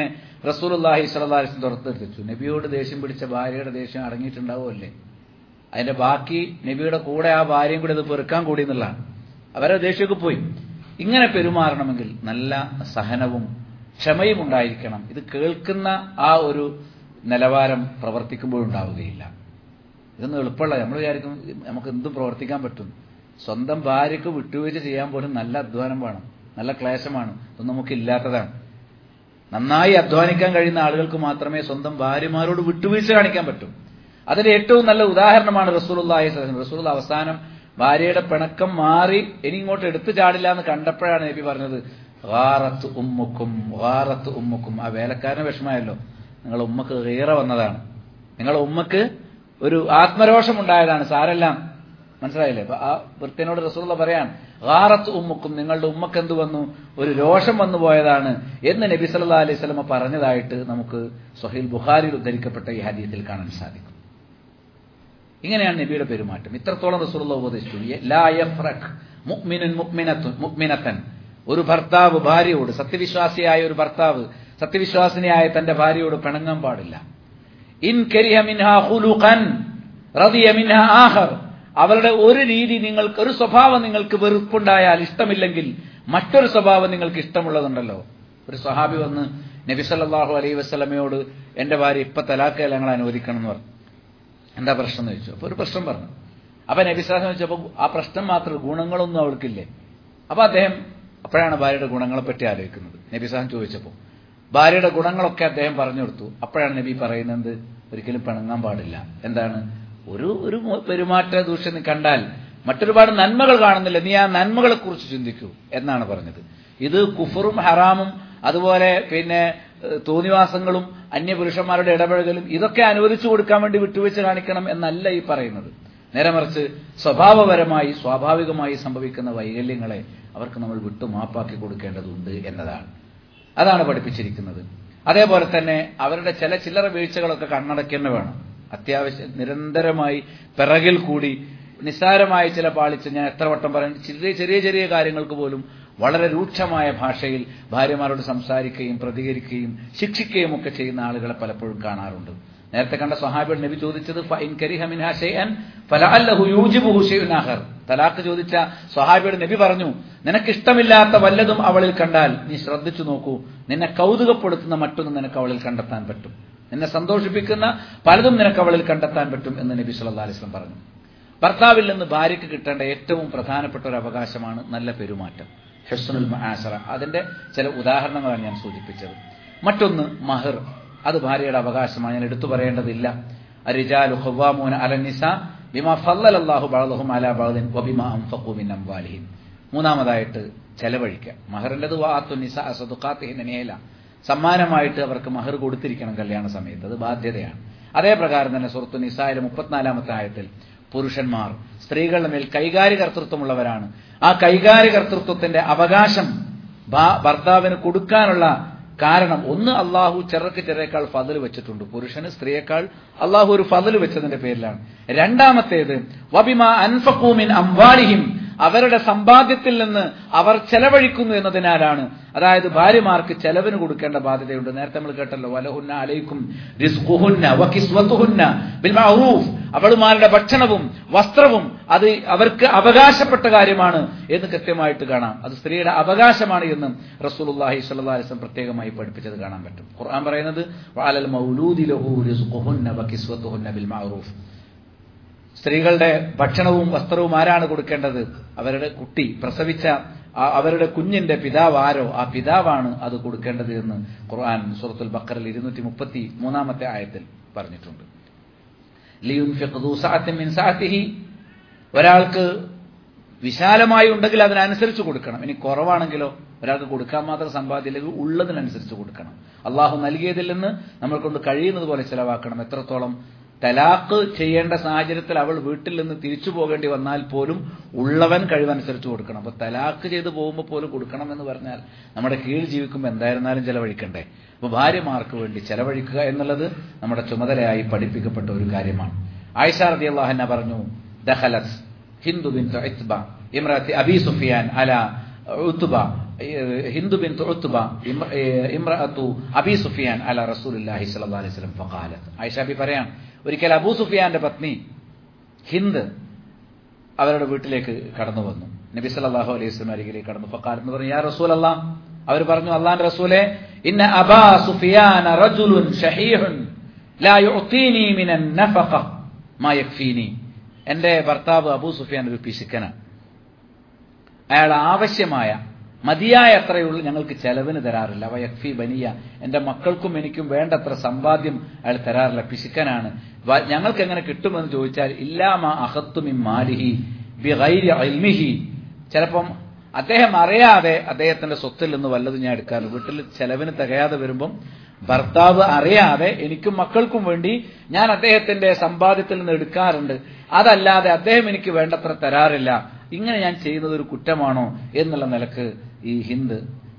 റസൂലുള്ളാഹി സ്വല്ലല്ലാഹി അലൈഹി വസല്ലം പുറത്തെത്തിച്ചു നബിയോട് ദേഷ്യം പിടിച്ച ഭാര്യയുടെ ദേഷ്യം അടങ്ങിയിട്ടുണ്ടാവുമല്ലേ അതിന്റെ ബാക്കി നബിയുടെ കൂടെ ആ ഭാര്യയും കൂടെ ഇത് പെറുക്കാൻ കൂടി എന്നുള്ളതാണ് അവരെ ദേഷ്യമൊക്കെ പോയി ഇങ്ങനെ പെരുമാറണമെങ്കിൽ നല്ല സഹനവും ക്ഷമയും ഉണ്ടായിരിക്കണം ഇത് കേൾക്കുന്ന ആ ഒരു നിലവാരം പ്രവർത്തിക്കുമ്പോഴുണ്ടാവുകയില്ല ഇതൊന്നും എളുപ്പമുള്ള നമ്മൾ വിചാരിക്കും നമുക്ക് എന്തും പ്രവർത്തിക്കാൻ പറ്റും സ്വന്തം ഭാര്യയ്ക്ക് വിട്ടുവീഴ്ച ചെയ്യാൻ പോലും നല്ല അധ്വാനം വേണം നല്ല ക്ലേശമാണ് ഇതൊന്നും നമുക്ക് ഇല്ലാത്തതാണ് നന്നായി അധ്വാനിക്കാൻ കഴിയുന്ന ആളുകൾക്ക് മാത്രമേ സ്വന്തം ഭാര്യമാരോട് വിട്ടുവീഴ്ച കാണിക്കാൻ പറ്റൂ അതിന്റെ ഏറ്റവും നല്ല ഉദാഹരണമാണ് റസൂലുള്ളാഹി സ്വല്ലല്ലാഹു അലൈഹി വസല്ലം റസൂൽ അവസാനം ഭാര്യയുടെ പിണക്കം മാറി ഇനി ഇങ്ങോട്ട് എടുത്തു ചാടില്ല എന്ന് കണ്ടപ്പോഴാണ് നബി പറഞ്ഞത് ഗാറത്ത് ഉമ്മുക്കും ഗാറത്ത് ഉമ്മുക്കും ആ വേലക്കാരന് വിഷമമായല്ലോ നിങ്ങളുടെ ഉമ്മക്ക് ഏറെ വന്നതാണ് നിങ്ങളുടെ ഉമ്മക്ക് ഒരു ആത്മരോഷം ഉണ്ടായതാണ് സാരെല്ലാം മനസ്സിലായില്ലേ അപ്പൊ ആ വൃത്തിനോട് റസൂള്ള പറയാൻ ഗാറത്ത് ഉമ്മുക്കും നിങ്ങളുടെ ഉമ്മക്ക് എന്ത് വന്നു ഒരു രോഷം വന്നു പോയതാണ് എന്ന് നബി സല്ലാ അലൈഹി സ്വലമ പറഞ്ഞതായിട്ട് നമുക്ക് സൊഹീൽ ബുഖാരിയിൽ ഉദ്ധരിക്കപ്പെട്ട ഈ ഹദീയത്തിൽ കാണാൻ സാധിക്കും ഇങ്ങനെയാണ് നബിയുടെ പെരുമാറ്റം ഇത്രത്തോളം റസൂലുള്ള ഉപദേശിച്ചു ലാ യഫ്രഖ് മുഅ്മിനുൻ മുഅ്മിനത്തുൻ മുഅ്മിനത്തൻ ഒരു ഭർത്താവ് ഭാര്യയോട് സത്യവിശ്വാസിയായ ഒരു ഭർത്താവ് സത്യവിശ്വാസിനിയായ തന്റെ ഭാര്യയോട് പിണങ്ങാൻ പാടില്ല ഇൻ കരിഹ മിൻഹ ഖുലുഖൻ റദിയ മിൻഹ ആഖർ അവരുടെ ഒരു രീതി നിങ്ങൾക്ക് ഒരു സ്വഭാവം നിങ്ങൾക്ക് വെറുപ്പുണ്ടായാൽ ഇഷ്ടമില്ലെങ്കിൽ മറ്റൊരു സ്വഭാവം നിങ്ങൾക്ക് ഇഷ്ടമുള്ളതുണ്ടല്ലോ ഒരു സ്വഹാബി വന്ന് നബി സല്ലല്ലാഹു അലൈഹി വസല്ലമയോട് എന്റെ ഭാര്യ ഇപ്പൊ തലാക്കല്ല ഞങ്ങൾ അനുവദിക്കണം എന്ന് പറഞ്ഞു എന്താ പ്രശ്നം എന്ന് ചോദിച്ചു അപ്പൊ ഒരു പ്രശ്നം പറഞ്ഞു അപ്പൊ നബിസ്ലാസം വെച്ചപ്പോ ആ പ്രശ്നം മാത്രം ഗുണങ്ങളൊന്നും അവൾക്കില്ലേ അപ്പൊ അദ്ദേഹം അപ്പോഴാണ് ഭാര്യയുടെ ഗുണങ്ങളെ പറ്റി ആലോചിക്കുന്നത് നബിസ്ലാം ചോദിച്ചപ്പോൾ ഭാര്യയുടെ ഗുണങ്ങളൊക്കെ അദ്ദേഹം പറഞ്ഞു കൊടുത്തു അപ്പോഴാണ് നബി പറയുന്നത് ഒരിക്കലും പിണങ്ങാൻ പാടില്ല എന്താണ് ഒരു ഒരു പെരുമാറ്റ ദൂഷ്യം കണ്ടാൽ മറ്റൊരുപാട് നന്മകൾ കാണുന്നില്ല നീ ആ നന്മകളെ കുറിച്ച് ചിന്തിക്കൂ എന്നാണ് പറഞ്ഞത് ഇത് കുഫറും ഹറാമും അതുപോലെ പിന്നെ തോന്നിവാസങ്ങളും അന്യപുരുഷന്മാരുടെ ഇടപഴകലും ഇതൊക്കെ അനുവദിച്ചു കൊടുക്കാൻ വേണ്ടി വിട്ടുവീഴ്ച കാണിക്കണം എന്നല്ല ഈ പറയുന്നത് നേരെ മറിച്ച് സ്വഭാവപരമായി സ്വാഭാവികമായി സംഭവിക്കുന്ന വൈകല്യങ്ങളെ അവർക്ക് നമ്മൾ വിട്ടു മാപ്പാക്കി കൊടുക്കേണ്ടതുണ്ട് എന്നതാണ് അതാണ് പഠിപ്പിച്ചിരിക്കുന്നത് അതേപോലെ തന്നെ അവരുടെ ചില ചില്ലറ വീഴ്ചകളൊക്കെ കണ്ണടയ്ക്കുന്ന വേണം അത്യാവശ്യം നിരന്തരമായി പിറകിൽ കൂടി നിസ്സാരമായ ചില പാളിച്ച ഞാൻ എത്ര വട്ടം പറയുന്നത് ചെറിയ ചെറിയ ചെറിയ കാര്യങ്ങൾക്ക് പോലും വളരെ രൂക്ഷമായ ഭാഷയിൽ ഭാര്യമാരോട് സംസാരിക്കുകയും പ്രതികരിക്കുകയും ശിക്ഷിക്കുകയും ഒക്കെ ചെയ്യുന്ന ആളുകളെ പലപ്പോഴും കാണാറുണ്ട് നേരത്തെ കണ്ട സ്വഹാബിയുടെ നബി ചോദിച്ചത് തലാഖ് ചോദിച്ച സ്വഹാബിയുടെ നബി പറഞ്ഞു നിനക്കിഷ്ടമില്ലാത്ത വല്ലതും അവളിൽ കണ്ടാൽ നീ ശ്രദ്ധിച്ചു നോക്കൂ നിന്നെ കൗതുകപ്പെടുത്തുന്ന മറ്റൊന്നും നിനക്ക് അവളിൽ കണ്ടെത്താൻ പറ്റും നിന്നെ സന്തോഷിപ്പിക്കുന്ന പലതും നിനക്ക് അവളിൽ കണ്ടെത്താൻ പറ്റും എന്ന് നബി സല്ലാ അലിസ്ലം പറഞ്ഞു ഭർത്താവിൽ നിന്ന് ഭാര്യയ്ക്ക് കിട്ടേണ്ട ഏറ്റവും പ്രധാനപ്പെട്ട ഒരു അവകാശമാണ് നല്ല പെരുമാറ്റം ഹെസ്നുൽ മഹാസറ അതിന്റെ ചില ഉദാഹരണങ്ങളാണ് ഞാൻ സൂചിപ്പിച്ചത് മറ്റൊന്ന് മഹർ അത് ഭാര്യയുടെ അവകാശമാണ് ഞാൻ എടുത്തു പറയേണ്ടതില്ല അരിജാലു ഖവ്വാമൂന അലന്നിസ ബിമാ ഫല്ലല്ലാഹു ബഅദഹും അലാ ബഅദിൻ വബിമാ അൻഫഖു മിൻ അംവാലിഹിം മൂന്നാമതായിട്ട് ചെലവഴിക്കുക മഹറിൻ്റെത് വാത്തു നിസ സദുഖാത്തിഹിൻ നേല സമ്മാനമായിട്ട് അവർക്ക് മഹർ കൊടുത്തിരിക്കണം കല്യാണ സമയത്ത് അത് ബാധ്യതയാണ് അതേ പ്രകാരം തന്നെ സുഹൃത്തു നിസായിലെ മുപ്പത്തിനാലാമത്തെ ആയത്തിൽ പുരുഷന്മാർ സ്ത്രീകളുടെ മേൽ കൈകാര്യ കർത്തൃത്വമുള്ളവരാണ് ആ കൈകാര്യ കർത്തൃത്വത്തിന്റെ അവകാശം ഭർത്താവിന് കൊടുക്കാനുള്ള കാരണം ഒന്ന് അള്ളാഹു ചെറുക്ക് ചെറിയേക്കാൾ ഫതിൽ വെച്ചിട്ടുണ്ട് പുരുഷന് സ്ത്രീയേക്കാൾ അള്ളാഹു ഒരു ഫതിൽ വെച്ചതിന്റെ പേരിലാണ് രണ്ടാമത്തേത് വബിമ അൻഫഖൂമിൻ അംവാലിഹിം അവരുടെ സമ്പാദ്യത്തിൽ നിന്ന് അവർ ചെലവഴിക്കുന്നു എന്നതിനാലാണ് അതായത് ഭാര്യമാർക്ക് ചെലവിന് കൊടുക്കേണ്ട ബാധ്യതയുണ്ട് നേരത്തെ നമ്മൾ കേട്ടല്ലോ വലഹുന്ന അലൈക്കും റിസ്ഖുഹുന്ന വകിസ്വത്തുഹുന്ന ബിൽ മഅറൂഫ് അവളുമാരുടെ ഭക്ഷണവും വസ്ത്രവും അത് അവർക്ക് അവകാശപ്പെട്ട കാര്യമാണ് എന്ന് കൃത്യമായിട്ട് കാണാം അത് സ്ത്രീയുടെ അവകാശമാണ് എന്നും റസൂലുള്ളാഹി സ്വല്ലല്ലാഹി അലൈഹി വസല്ലം പ്രത്യേകമായി പഠിപ്പിച്ചത് കാണാൻ പറ്റും ഖുർആൻ പറയുന്നത് വഅലൽ മൗലൂദി ലഹു റിസ്ഖുഹുന്ന വകിസ്വത്തുഹുന്ന ബിൽ മഅറൂഫ് സ്ത്രീകളുടെ ഭക്ഷണവും വസ്ത്രവും ആരാണ് കൊടുക്കേണ്ടത് അവരുടെ കുട്ടി പ്രസവിച്ച അവരുടെ കുഞ്ഞിന്റെ പിതാവ് ആരോ ആ പിതാവാണ് അത് കൊടുക്കേണ്ടത് എന്ന് ഖുർആൻ സൂറത്തുൽ ബക്കറിൽ ഇരുന്നൂറ്റി മുപ്പത്തി മൂന്നാമത്തെ ആയത്തിൽ പറഞ്ഞിട്ടുണ്ട് ഒരാൾക്ക് വിശാലമായി ഉണ്ടെങ്കിൽ അതിനനുസരിച്ച് കൊടുക്കണം ഇനി കുറവാണെങ്കിലോ ഒരാൾക്ക് കൊടുക്കാൻ മാത്രം സമ്പാദ്യമില്ലെങ്കിൽ ഉള്ളതിനനുസരിച്ച് കൊടുക്കണം അള്ളാഹു നൽകിയതിൽ നിന്ന് നമ്മൾ കൊണ്ട് കഴിയുന്നത് പോലെ ചിലവാക്കണം എത്രത്തോളം തലാക്ക് ചെയ്യേണ്ട സാഹചര്യത്തിൽ അവൾ വീട്ടിൽ നിന്ന് തിരിച്ചു പോകേണ്ടി വന്നാൽ പോലും ഉള്ളവൻ കഴിവനുസരിച്ച് കൊടുക്കണം അപ്പൊ തലാക്ക് ചെയ്ത് പോകുമ്പോൾ പോലും കൊടുക്കണം എന്ന് പറഞ്ഞാൽ നമ്മുടെ കീഴിൽ ജീവിക്കുമ്പോൾ എന്തായിരുന്നാലും ചെലവഴിക്കണ്ടേ അപ്പൊ ഭാര്യമാർക്ക് വേണ്ടി ചെലവഴിക്കുക എന്നുള്ളത് നമ്മുടെ ചുമതലയായി പഠിപ്പിക്കപ്പെട്ട ഒരു കാര്യമാണ് ആയിഷ റതി അള്ളാഹന്ന പറഞ്ഞു ദഹലസ് ഹിന്ദു ബിൻ ഇമ്രാത്തി അബി സുഫിയാൻ അല ഉത്തുബ ഹിന്ദു ബിൻ ഉത്ബ ഇമ്രഅത്തു അബി സുഫിയാൻ അല റസൂലുള്ളാഹി സ്വല്ലല്ലാഹു അലൈഹി വസല്ലം ഫഖാലത്ത് ആയിഷ ബി പറയാം ഒരിക്കൽ അബൂ സുഫിയാന്റെ പത്നി ഹിന്ദ് അവരുടെ വീട്ടിലേക്ക് കടന്നു വന്നു നബി സല്ലല്ലാഹു അലൈഹി വസല്ലം അരികിലേക്ക് കടന്നു ഫഖാലത്ത് എന്ന് പറഞ്ഞു യാ റസൂലല്ലാ അവർ പറഞ്ഞു അള്ളാന്റെ റസൂലെ ഇന്ന അബാ സുഫിയാന റജുലുൻ ഷഹീഹുൻ ലാ യുഅതീനി മിനൻ നഫഖ മാ യക്ഫീനി എന്റെ ഭർത്താവ് അബൂ സുഫിയാൻ ഒരു പിശുക്കനാണ് അയാൾ ആവശ്യമായ മതിയായ അത്രയുള്ള ഞങ്ങൾക്ക് ചെലവിന് തരാറില്ല വയക്ഫി ബനിയ എന്റെ മക്കൾക്കും എനിക്കും വേണ്ടത്ര സമ്പാദ്യം അയാൾ തരാറില്ല പിശുക്കനാണ് ഞങ്ങൾക്ക് എങ്ങനെ കിട്ടുമെന്ന് ചോദിച്ചാൽ ഇല്ലാമ അഹത്തുമിൻ മാലിഹി ബിഗൈരി അൽമിഹി ചിലപ്പം അദ്ദേഹം അറിയാതെ അദ്ദേഹത്തിന്റെ സ്വത്തിൽ നിന്ന് വല്ലതും ഞാൻ എടുക്കാറുണ്ട് വീട്ടിൽ ചെലവിന് തികയാതെ വരുമ്പം ഭർത്താവ് അറിയാതെ എനിക്കും മക്കൾക്കും വേണ്ടി ഞാൻ അദ്ദേഹത്തിന്റെ സമ്പാദ്യത്തിൽ നിന്ന് എടുക്കാറുണ്ട് അതല്ലാതെ അദ്ദേഹം എനിക്ക് വേണ്ടത്ര തരാറില്ല ഇങ്ങനെ ഞാൻ ചെയ്യുന്നത് ഒരു കുറ്റമാണോ എന്നുള്ള നിലക്ക് ഈ ഹിന്ദ്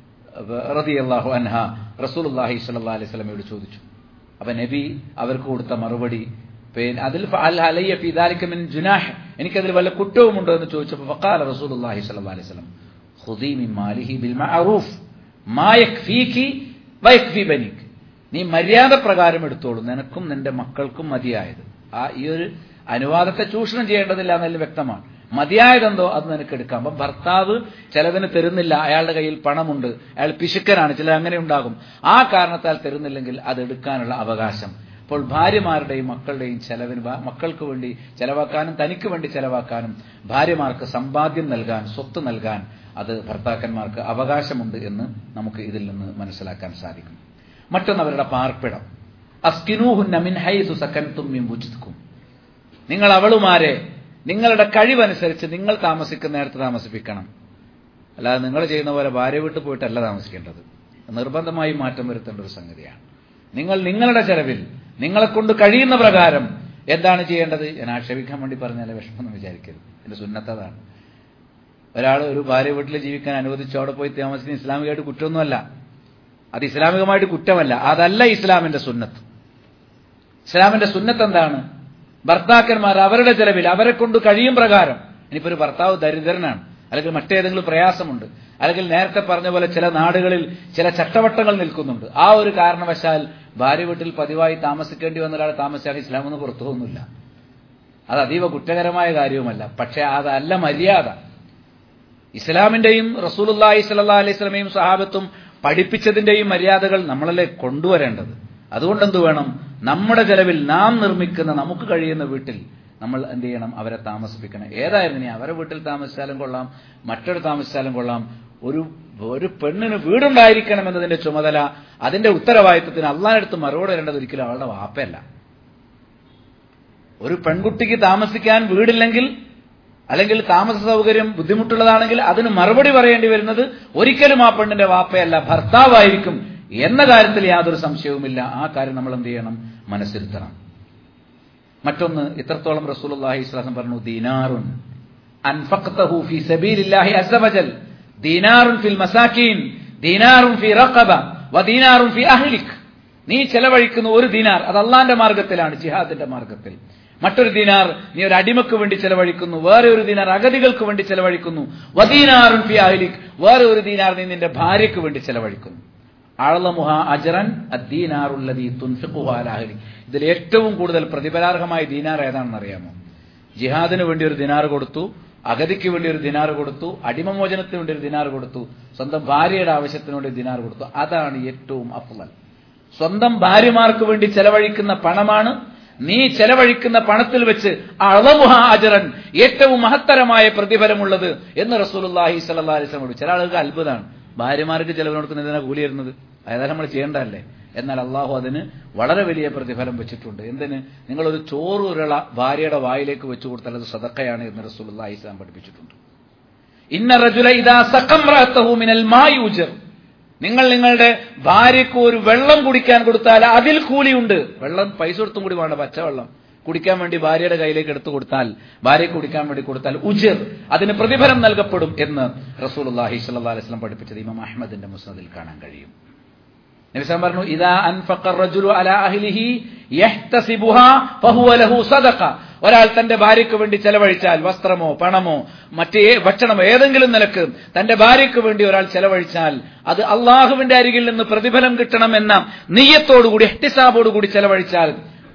റതി അള്ളാഹു അൻഹ റസൂൽ സല്ലാ അലൈഹി സ്വലമയോട് ചോദിച്ചു അപ്പൊ നബി അവർക്ക് കൊടുത്ത മറുപടി പിന്നെ അതിൽ അലയ്യ ഫിദാലിക്കമിൻ ജുനാഹ് എനിക്കതിൽ വല്ല കുറ്റവുമുണ്ടോ എന്ന് ചോദിച്ചപ്പോൾ ഫക്കാല റസൂൽ അള്ളാഹി സ്വല്ലാ അലൈഹി സ്വലം ഖുദീമി മാലിഹി ബിൽ മഅറൂഫ് മാ യക്ഫീകി വയക്ഫി ബനിക് നീ മര്യാദ പ്രകാരം എടുത്തോളൂ നിനക്കും നിന്റെ മക്കൾക്കും മതിയായത് ആ ഈ ഒരു അനുവാദത്തെ ചൂഷണം ചെയ്യേണ്ടതില്ല എന്നതിൽ വ്യക്തമാണ് മതിയായതെന്തോ അത് നിനക്ക് എടുക്കാം അപ്പം ഭർത്താവ് ചെലവിന് തരുന്നില്ല അയാളുടെ കയ്യിൽ പണമുണ്ട് അയാൾ പിശുക്കനാണ് ചില അങ്ങനെ ഉണ്ടാകും ആ കാരണത്താൽ തരുന്നില്ലെങ്കിൽ അത് എടുക്കാനുള്ള അവകാശം അപ്പോൾ ഭാര്യമാരുടെയും മക്കളുടെയും ചെലവിന് മക്കൾക്ക് വേണ്ടി ചെലവാക്കാനും തനിക്ക് വേണ്ടി ചെലവാക്കാനും ഭാര്യമാർക്ക് സമ്പാദ്യം നൽകാൻ സ്വത്ത് നൽകാൻ അത് ഭർത്താക്കന്മാർക്ക് അവകാശമുണ്ട് എന്ന് നമുക്ക് ഇതിൽ നിന്ന് മനസ്സിലാക്കാൻ സാധിക്കും മറ്റൊന്ന് അവരുടെ പാർപ്പിടം അസ്കിനൂഹുന്ന മിൻ ഹൈസു സക്കൻതും മിൻ വുജ്ദിക്കും നിങ്ങൾ അവളുമാരെ നിങ്ങളുടെ കഴിവനുസരിച്ച് നിങ്ങൾ താമസിക്കുന്നിടത്ത് താമസിപ്പിക്കണം അല്ലാതെ നിങ്ങൾ ചെയ്യുന്ന പോലെ ഭാര്യ വീട്ടിൽ പോയിട്ടല്ല താമസിക്കേണ്ടത് നിർബന്ധമായി മാറ്റം വരുത്തേണ്ട ഒരു സംഗതിയാണ് നിങ്ങൾ നിങ്ങളുടെ ചെലവിൽ നിങ്ങളെ കൊണ്ട് കഴിയുന്ന പ്രകാരം എന്താണ് ചെയ്യേണ്ടത് ഞാൻ ആക്ഷേപിക്കാൻ വേണ്ടി പറഞ്ഞാലേ വിഷമം വിചാരിക്കരുത് എന്റെ സുന്നത്തതാണ് ഒരാൾ ഒരു ഭാര്യ വീട്ടിൽ ജീവിക്കാൻ അനുവദിച്ചു അവിടെ പോയി താമസിക്കുന്ന ഇസ്ലാമികമായിട്ട് കുറ്റമൊന്നുമല്ല അത് ഇസ്ലാമികമായിട്ട് കുറ്റമല്ല അതല്ല ഇസ്ലാമിന്റെ സുന്നത്ത് ഇസ്ലാമിന്റെ സുന്നത്ത് എന്താണ് ഭർത്താക്കന്മാർ അവരുടെ ചെലവിൽ അവരെ കൊണ്ട് കഴിയും പ്രകാരം ഇനിയിപ്പോ ഒരു ഭർത്താവ് ദരിദ്രനാണ് അല്ലെങ്കിൽ മറ്റേതെങ്കിലും പ്രയാസമുണ്ട് അല്ലെങ്കിൽ നേരത്തെ പറഞ്ഞ പോലെ ചില നാടുകളിൽ ചില ചട്ടവട്ടങ്ങൾ നിൽക്കുന്നുണ്ട് ആ ഒരു കാരണവശാൽ ഭാര്യ വീട്ടിൽ പതിവായി താമസിക്കേണ്ടി വന്ന ഒരാൾ താമസിച്ചാൽ ഇസ്ലാമൊന്നും പുറത്തു പോകുന്നില്ല അത് അതീവ കുറ്റകരമായ കാര്യവുമല്ല പക്ഷെ അതല്ല മര്യാദ ഇസ്ലാമിന്റെയും റസൂലുല്ലാഹി സല്ലാ അലൈഹി സ്വലമയും സഹാബത്തും പഠിപ്പിച്ചതിന്റെയും മര്യാദകൾ നമ്മളല്ലേ കൊണ്ടുവരേണ്ടത് അതുകൊണ്ട് എന്ത് വേണം നമ്മുടെ ചെലവിൽ നാം നിർമ്മിക്കുന്ന നമുക്ക് കഴിയുന്ന വീട്ടിൽ നമ്മൾ എന്ത് ചെയ്യണം അവരെ താമസിപ്പിക്കണം ഏതായിരുന്നു ഇനി അവരെ വീട്ടിൽ താമസിച്ചാലും കൊള്ളാം മറ്റൊരു താമസിച്ചാലും കൊള്ളാം ഒരു ഒരു പെണ്ണിന് വീടുണ്ടായിരിക്കണം എന്നതിന്റെ ചുമതല അതിന്റെ ഉത്തരവാദിത്വത്തിന് അള്ളാഹിനടുത്ത് മറുപടി വരേണ്ടത് ഒരിക്കലും അവളുടെ വാപ്പയല്ല ഒരു പെൺകുട്ടിക്ക് താമസിക്കാൻ വീടില്ലെങ്കിൽ അല്ലെങ്കിൽ താമസ സൗകര്യം ബുദ്ധിമുട്ടുള്ളതാണെങ്കിൽ അതിന് മറുപടി പറയേണ്ടി വരുന്നത് ഒരിക്കലും ആ പെണ്ണിന്റെ വാപ്പയല്ല ഭർത്താവായിരിക്കും എന്ന കാര്യത്തിൽ യാതൊരു സംശയവുമില്ല ആ കാര്യം നമ്മൾ എന്ത് ചെയ്യണം മനസ്സിരുത്തണം മറ്റൊന്ന് ഇത്രത്തോളം റസൂലുള്ളാഹി സ്വലാസം പറഞ്ഞു ദീനാറുൻ അൻഫഖ്തഹു ഫീ സബീലില്ലാഹി അസ്സവജൽ ദീനാറുൻ ഫിൽ മസാക്കീൻ ദീനാറുൻ ഫീ റഖബ വ ദീനാറുൻ ഫീ അഹ്ലിക് നീ ചെലവഴിക്കുന്ന ഒരു ദിനാർ അത് അള്ളാന്റെ മാർഗത്തിലാണ് ജിഹാദിന്റെ മാർഗത്തിൽ മറ്റൊരു ദിനാർ നീ ഒരു അടിമക്ക് വേണ്ടി ചെലവഴിക്കുന്നു വേറെ ഒരു ദിനാർ അഗതികൾക്ക് വേണ്ടി ചെലവഴിക്കുന്നു വദീനാറുൻ ഫി അഹ്ലിക് വേറെ ഒരു ദിനാർ നീ നിന്റെ ഭാര്യയ്ക്ക് വേണ്ടി ചെലവഴിക്കുന്നു അഴലമുഹ അജറൻ അദ്ദീനാറുല്ലതി തുൻഫിഖുഹാലാഹലി ഇതിൽ ഏറ്റവും കൂടുതൽ പ്രതിഫലാർഹമായ ദീനാർ ഏതാണെന്ന് അറിയാമോ ജിഹാദിന് വേണ്ടി ഒരു ദിനാർ കൊടുത്തു അഗതിക്ക് വേണ്ടി ഒരു ദിനാർ കൊടുത്തു അടിമമോചനത്തിന് വേണ്ടി ഒരു ദിനാർ കൊടുത്തു സ്വന്തം ഭാര്യയുടെ ആവശ്യത്തിന് വേണ്ടി ദിനാർ കൊടുത്തു അതാണ് ഏറ്റവും അഫ്ലൽ സ്വന്തം ഭാര്യമാർക്ക് വേണ്ടി ചെലവഴിക്കുന്ന പണമാണ് നീ ചെലവഴിക്കുന്ന പണത്തിൽ വെച്ച് അളമുഹ അജറൻ ഏറ്റവും മഹത്തരമായ പ്രതിഫലമുള്ളത് എന്ന് റസൂലുല്ലാഹി സല്ലാ അലിസ്ലാമോട് ചില ആളുകൾക്ക് അത്ഭുതമാണ് ഭാര്യമാർക്ക് ചെലവിന് കൊടുക്കുന്നതിനാ കൂലി വരുന്നത് അതായത് നമ്മൾ ചെയ്യേണ്ടതല്ലേ എന്നാൽ അള്ളാഹു അതിന് വളരെ വലിയ പ്രതിഫലം വെച്ചിട്ടുണ്ട് എന്തിന് നിങ്ങളൊരു ചോറ് ഉരുള ഭാര്യയുടെ വായിലേക്ക് വെച്ചു കൊടുത്താൽ അത് സദക്കയാണ് എന്ന് റസൂലുല്ലാഹി ഇസ്ലാം പഠിപ്പിച്ചിട്ടുണ്ട് ഇന്ന റജുല ഇതാ മിനൽ മായൂജർ നിങ്ങൾ നിങ്ങളുടെ ഭാര്യയ്ക്ക് ഒരു വെള്ളം കുടിക്കാൻ കൊടുത്താൽ അതിൽ കൂലിയുണ്ട് വെള്ളം പൈസ കൊടുത്തും കൂടി വേണ്ട പച്ചവെള്ളം കുടിക്കാൻ വേണ്ടി ഭാര്യയുടെ കയ്യിലേക്ക് എടുത്തു കൊടുത്താൽ ഭാര്യയ്ക്ക് കുടിക്കാൻ വേണ്ടി കൊടുത്താൽ ഉജിർ അതിന് പ്രതിഫലം നൽകപ്പെടും എന്ന് റസൂൽ അള്ളാഹി സ്വല്ലാ അലൈസ്ലം പഠിപ്പിച്ചത് ഇമാം അഹമ്മദിന്റെ മുസ്നദിൽ കാണാൻ കഴിയും നബിസാൻ പറഞ്ഞു ഇതാ അൻഫഖർ റജുലു അലാ അഹ്ലിഹി യഹ്തസിബുഹാ ഫഹുവ ലഹു സദഖ ഒരാൾ തന്റെ ഭാര്യയ്ക്ക് വേണ്ടി ചെലവഴിച്ചാൽ വസ്ത്രമോ പണമോ മറ്റേ ഭക്ഷണമോ ഏതെങ്കിലും നിലക്ക് തന്റെ ഭാര്യയ്ക്ക് വേണ്ടി ഒരാൾ ചെലവഴിച്ചാൽ അത് അള്ളാഹുവിന്റെ അരികിൽ നിന്ന് പ്രതിഫലം കിട്ടണമെന്ന നീയത്തോടുകൂടി എഹ്തിസാബോടുകൂടി ചെലവഴിച്ചാൽ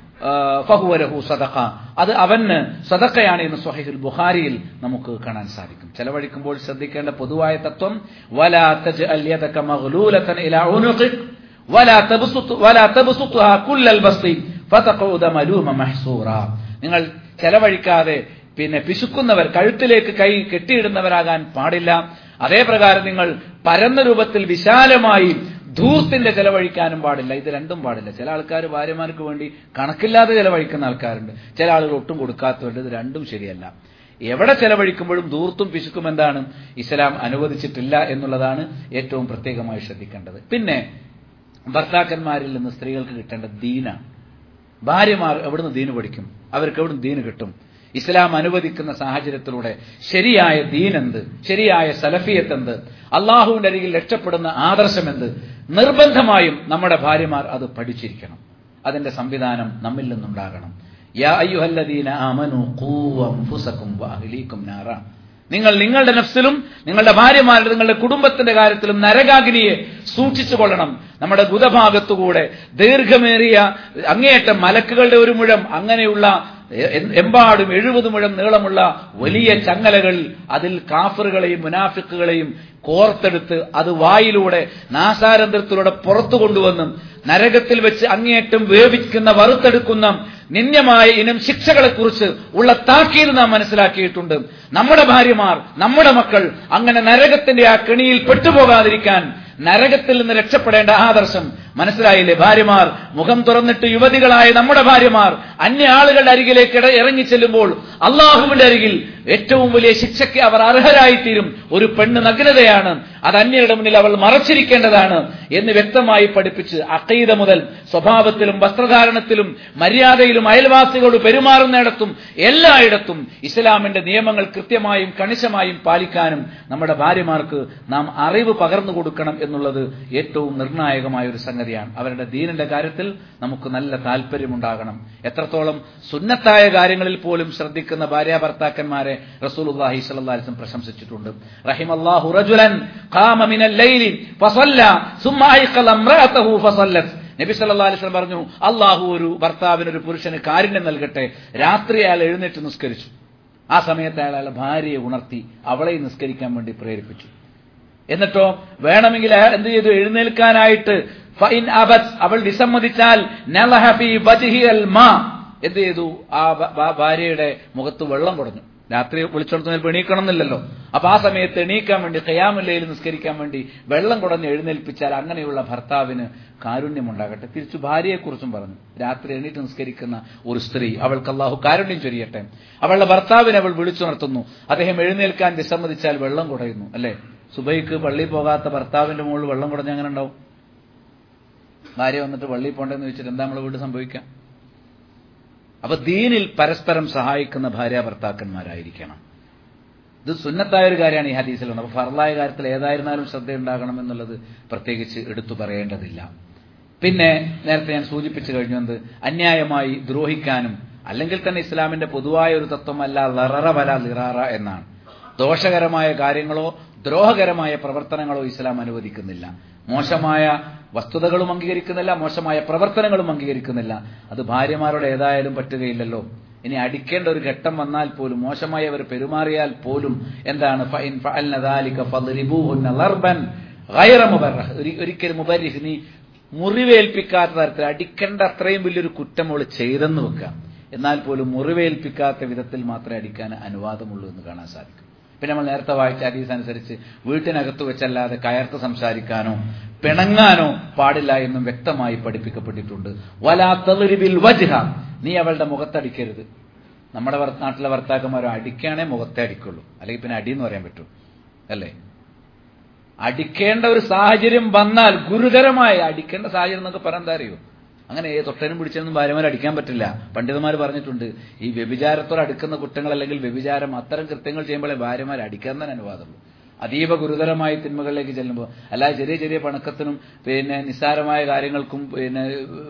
ഫഹുവലഹു സദഖ അത് അവന് സദഖയാണ് എന്ന് സ്വഹീഹുൽ ബുഖാരിയിൽ നമുക്ക് കാണാൻ സാധിക്കും ചെലവഴിക്കുമ്പോൾ ശ്രദ്ധിക്കേണ്ട പൊതുവായ തത്വം വലാ തജ്അൽ യദക മഗ്ലൂലതൻ ഇലാ ഉനുഖിക് വലാ തബ്സുത് വലാ തബ്സുത്ഹാ കുല്ലൽ ബസ്തി ഫതഖഉദ മലൂമ മഹ്സൂറ നിങ്ങൾ ചെലവഴിക്കാതെ പിന്നെ പിശുക്കുന്നവർ കഴുത്തിലേക്ക് കൈ കെട്ടിയിടുന്നവരാകാൻ പാടില്ല അതേ പ്രകാരം നിങ്ങൾ പരന്ന രൂപത്തിൽ വിശാലമായി ധൂർത്തിന്റെ ചെലവഴിക്കാനും പാടില്ല ഇത് രണ്ടും പാടില്ല ചില ആൾക്കാർ ഭാര്യമാർക്ക് വേണ്ടി കണക്കില്ലാതെ ചെലവഴിക്കുന്ന ആൾക്കാരുണ്ട് ചില ആളുകൾ ഒട്ടും കൊടുക്കാത്തവരുണ്ട് ഇത് രണ്ടും ശരിയല്ല എവിടെ ചെലവഴിക്കുമ്പോഴും ധൂർത്തും പിശുക്കും എന്താണ് ഇസ്ലാം അനുവദിച്ചിട്ടില്ല എന്നുള്ളതാണ് ഏറ്റവും പ്രത്യേകമായി ശ്രദ്ധിക്കേണ്ടത് പിന്നെ ഭർത്താക്കന്മാരിൽ നിന്ന് സ്ത്രീകൾക്ക് കിട്ടേണ്ട ദീനാണ് ഭാര്യമാർ എവിടുന്ന് ദീന് പഠിക്കും അവർക്ക് എവിടുന്ന് ദീന് കിട്ടും ഇസ്ലാം അനുവദിക്കുന്ന സാഹചര്യത്തിലൂടെ ശരിയായ ദീനെന്ത് ശരിയായ സലഫിയത്ത് എന്ത് അള്ളാഹുവിന്റെ അരികിൽ രക്ഷപ്പെടുന്ന ആദർശം എന്ത് നിർബന്ധമായും നമ്മുടെ ഭാര്യമാർ അത് പഠിച്ചിരിക്കണം അതിന്റെ സംവിധാനം നമ്മിൽ നിന്നുണ്ടാകണം യാ അയ്യുഹല്ലദീന ആമനു ഖൂ അൻഫുസകും വഅഹ്ലീകും നാറ നിങ്ങൾ നിങ്ങളുടെ നഫ്സിലും നിങ്ങളുടെ ഭാര്യമാരുടെ നിങ്ങളുടെ കുടുംബത്തിന്റെ കാര്യത്തിലും നരകാഗ്നിയെ സൂക്ഷിച്ചു കൊള്ളണം നമ്മുടെ ബുധഭാഗത്തുകൂടെ ദീർഘമേറിയ അങ്ങേയറ്റം മലക്കുകളുടെ ഒരു മുഴം അങ്ങനെയുള്ള എമ്പാടും എഴുപത് മുഴം നീളമുള്ള വലിയ ചങ്ങലകൾ അതിൽ കാഫറുകളെയും മുനാഫിക്കുകളെയും കോർത്തെടുത്ത് അത് വായിലൂടെ നാസാരന്ധ്രത്തിലൂടെ പുറത്തു കൊണ്ടുവന്നും നരകത്തിൽ വെച്ച് അങ്ങേയറ്റം വേവിക്കുന്ന വറുത്തെടുക്കുന്ന നിന്യമായ ഇനം ശിക്ഷകളെക്കുറിച്ച് ഉള്ള താക്കീത് നാം മനസ്സിലാക്കിയിട്ടുണ്ട് നമ്മുടെ ഭാര്യമാർ നമ്മുടെ മക്കൾ അങ്ങനെ നരകത്തിന്റെ ആ കെണിയിൽ പെട്ടുപോകാതിരിക്കാൻ നരകത്തിൽ നിന്ന് രക്ഷപ്പെടേണ്ട ആദർശം മനസ്സിലായില്ലേ ഭാര്യമാർ മുഖം തുറന്നിട്ട് യുവതികളായ നമ്മുടെ ഭാര്യമാർ അന്യ ആളുകളുടെ അരികിലേക്ക് ഇട- ഇറങ്ങി ചെല്ലുമ്പോൾ അള്ളാഹുവിന്റെ അരികിൽ ഏറ്റവും വലിയ ശിക്ഷയ്ക്ക് അവർ അർഹരായിത്തീരും ഒരു പെണ്ണ് നഗ്നതയാണ് അത് അന്യരുടെ മുന്നിൽ അവൾ മറച്ചിരിക്കേണ്ടതാണ് എന്ന് വ്യക്തമായി പഠിപ്പിച്ച് അക്കീത മുതൽ സ്വഭാവത്തിലും വസ്ത്രധാരണത്തിലും മര്യാദയിലും അയൽവാസികളോട് പെരുമാറുന്നിടത്തും എല്ലായിടത്തും ഇസ്ലാമിന്റെ നിയമങ്ങൾ കൃത്യമായും കണിശമായും പാലിക്കാനും നമ്മുടെ ഭാര്യമാർക്ക് നാം അറിവ് പകർന്നു കൊടുക്കണം എന്നുള്ളത് ഏറ്റവും നിർണായകമായ ഒരു സംഗതിയാണ് അവരുടെ ദീനിന്റെ കാര്യത്തിൽ നമുക്ക് നല്ല താല്പര്യമുണ്ടാകണം എത്രത്തോളം സുന്നത്തായ കാര്യങ്ങളിൽ പോലും ശ്രദ്ധിക്കുന്ന ഭാര്യ ഭർത്താക്കന്മാരെ റസൂലുള്ളാഹി സ്വല്ലല്ലാഹി അലൈഹി വസല്ലം പ്രശംസിച്ചിട്ടുണ്ട് റഹിമല്ലാഹു റജുലൻ ഖാമ മിനൽ ലൈലി ഫസല്ല സുമ്മ ഐഖല ഇംറഅതഹു ഫസല്ലത് നബി സല്ലല്ലാഹു അലൈഹി വസല്ലം പറഞ്ഞു അള്ളാഹു ഒരു ഭർത്താവിന് ഒരു പുരുഷന് കാരുണ്യം നൽകട്ടെ രാത്രി അയാൾ എഴുന്നേറ്റ് നിസ്കരിച്ചു ആ സമയത്ത് അയാൾ അയാളെ ഭാര്യയെ ഉണർത്തി അവളെ നിസ്കരിക്കാൻ വേണ്ടി പ്രേരിപ്പിച്ചു എന്നിട്ടോ വേണമെങ്കിൽ അയാൾ എന്ത് ചെയ്തു എഴുന്നേൽക്കാനായിട്ട് ഫൈൻ അബത് അവൾ വിസമ്മതിച്ചാൽ നലഹ ഫീ വജ്ഹിൽ മാ എന്ത് ചെയ്തു ആ ഭ- ഭ- ഭാര്യയുടെ മുഖത്ത് വെള്ളം കുടഞ്ഞു രാത്രി വിളിച്ചോടത്ത് എണീക്കണം എന്നില്ലല്ലോ അപ്പൊ ആ സമയത്ത് എണീക്കാൻ വേണ്ടി കയാമുല്ലയിൽ നിസ്കരിക്കാൻ വേണ്ടി വെള്ളം കുടഞ്ഞ് എഴുന്നേൽപ്പിച്ചാൽ അങ്ങനെയുള്ള ഭർത്താവിന് കാരുണ്യമുണ്ടാകട്ടെ തിരിച്ചു ഭാര്യയെക്കുറിച്ചും പറഞ്ഞു രാത്രി എണീറ്റ് നിസ്കരിക്കുന്ന ഒരു സ്ത്രീ അവൾക്ക് അള്ളാഹു കാരുണ്യം ചൊരിയട്ടെ അവളുടെ ഭർത്താവിനെ അവൾ വിളിച്ചുണർത്തുന്നു അദ്ദേഹം എഴുന്നേൽക്കാൻ വിസമ്മതിച്ചാൽ വെള്ളം കുടയുന്നു അല്ലെ സുബൈക്ക് പള്ളിയിൽ പോകാത്ത ഭർത്താവിന്റെ മുകളിൽ വെള്ളം കുടഞ്ഞ അങ്ങനെ ഉണ്ടാവും ഭാര്യ വന്നിട്ട് പള്ളിയിൽ പോണ്ടെന്ന് ചോദിച്ചിട്ട് എന്താ നമ്മളെ വീട് സംഭവിക്കാം അപ്പൊ ദീനിൽ പരസ്പരം സഹായിക്കുന്ന ഭാര്യ ഭർത്താക്കന്മാരായിരിക്കണം ഇത് സുന്നത്തായ ഒരു കാര്യമാണ് ഈ ഹദീസിലുള്ളത് അപ്പൊ ഫർലായ കാര്യത്തിൽ ഏതായിരുന്നാലും ശ്രദ്ധയുണ്ടാകണം എന്നുള്ളത് പ്രത്യേകിച്ച് എടുത്തു പറയേണ്ടതില്ല പിന്നെ നേരത്തെ ഞാൻ സൂചിപ്പിച്ചു കഴിഞ്ഞു എന്ത് അന്യായമായി ദ്രോഹിക്കാനും അല്ലെങ്കിൽ തന്നെ ഇസ്ലാമിന്റെ പൊതുവായ ഒരു തത്വമല്ല ലററ വല ലിറാറ എന്നാണ് ദോഷകരമായ കാര്യങ്ങളോ ദ്രോഹകരമായ പ്രവർത്തനങ്ങളോ ഇസ്ലാം അനുവദിക്കുന്നില്ല മോശമായ വസ്തുതകളും അംഗീകരിക്കുന്നില്ല മോശമായ പ്രവർത്തനങ്ങളും അംഗീകരിക്കുന്നില്ല അത് ഭാര്യമാരോട് ഏതായാലും പറ്റുകയില്ലല്ലോ ഇനി അടിക്കേണ്ട ഒരു ഘട്ടം വന്നാൽ പോലും മോശമായി അവർ പെരുമാറിയാൽ പോലും എന്താണ് ഫഇൻ ഫഅൽന ദാലിക ഫദ്രിബൂഹുന്ന ലർബൻ ഗൈറ മുബർറഹ് ഒരി- ഒരിക്കലും മുബരിഹ് നീ മുറിവേൽപ്പിക്കാത്ത തരത്തിൽ അടിക്കേണ്ട അത്രയും വലിയൊരു കുറ്റം അവൾ ചെയ്തെന്ന് വെക്കാം എന്നാൽ പോലും മുറിവേൽപ്പിക്കാത്ത വിധത്തിൽ മാത്രമേ അടിക്കാൻ അനുവാദമുള്ളൂ എന്ന് കാണാൻ സാധിക്കും പിന്നെ നമ്മൾ നേരത്തെ വായിച്ച ഹദീസ് അനുസരിച്ച് വീട്ടിനകത്ത് വെച്ചല്ലാതെ കയർത്ത് സംസാരിക്കാനോ പിണങ്ങാനോ പാടില്ല എന്നും വ്യക്തമായി പഠിപ്പിക്കപ്പെട്ടിട്ടുണ്ട് വലാ തളിരിബിൽ വജ്ഹ നീ അവളുടെ മുഖത്തടിക്കരുത് നമ്മുടെ ഭർ- നാട്ടിലെ ഭർത്താക്കന്മാരോ അടിക്കുകയാണെ മുഖത്തെ അടിക്കുള്ളൂ അല്ലെങ്കിൽ പിന്നെ അടി എന്ന് പറയാൻ പറ്റും അല്ലേ അടിക്കേണ്ട ഒരു സാഹചര്യം വന്നാൽ ഗുരുതരമായ അടിക്കേണ്ട സാഹചര്യം എന്നൊക്കെ പറയാൻ എന്താ അറിയോ അങ്ങനെ ഏ തൊട്ടനും പിടിച്ചൊന്നും ഭാര്യമാർ അടിക്കാൻ പറ്റില്ല പണ്ഡിതന്മാർ പറഞ്ഞിട്ടുണ്ട് ഈ വ്യഭിചാരത്തോട് അടുക്കുന്ന കുറ്റങ്ങൾ അല്ലെങ്കിൽ വ്യഭിചാരം അത്തരം കൃത്യങ്ങൾ ചെയ്യുമ്പോഴേ ഭാര്യമാർ അടിക്കാൻ തന്നെ അനുവാദമുള്ളൂ അതീവ ഗുരുതരമായ തിന്മകളിലേക്ക് ചെല്ലുമ്പോൾ അല്ലാതെ ചെറിയ ചെറിയ പണക്കത്തിനും പിന്നെ നിസ്സാരമായ കാര്യങ്ങൾക്കും പിന്നെ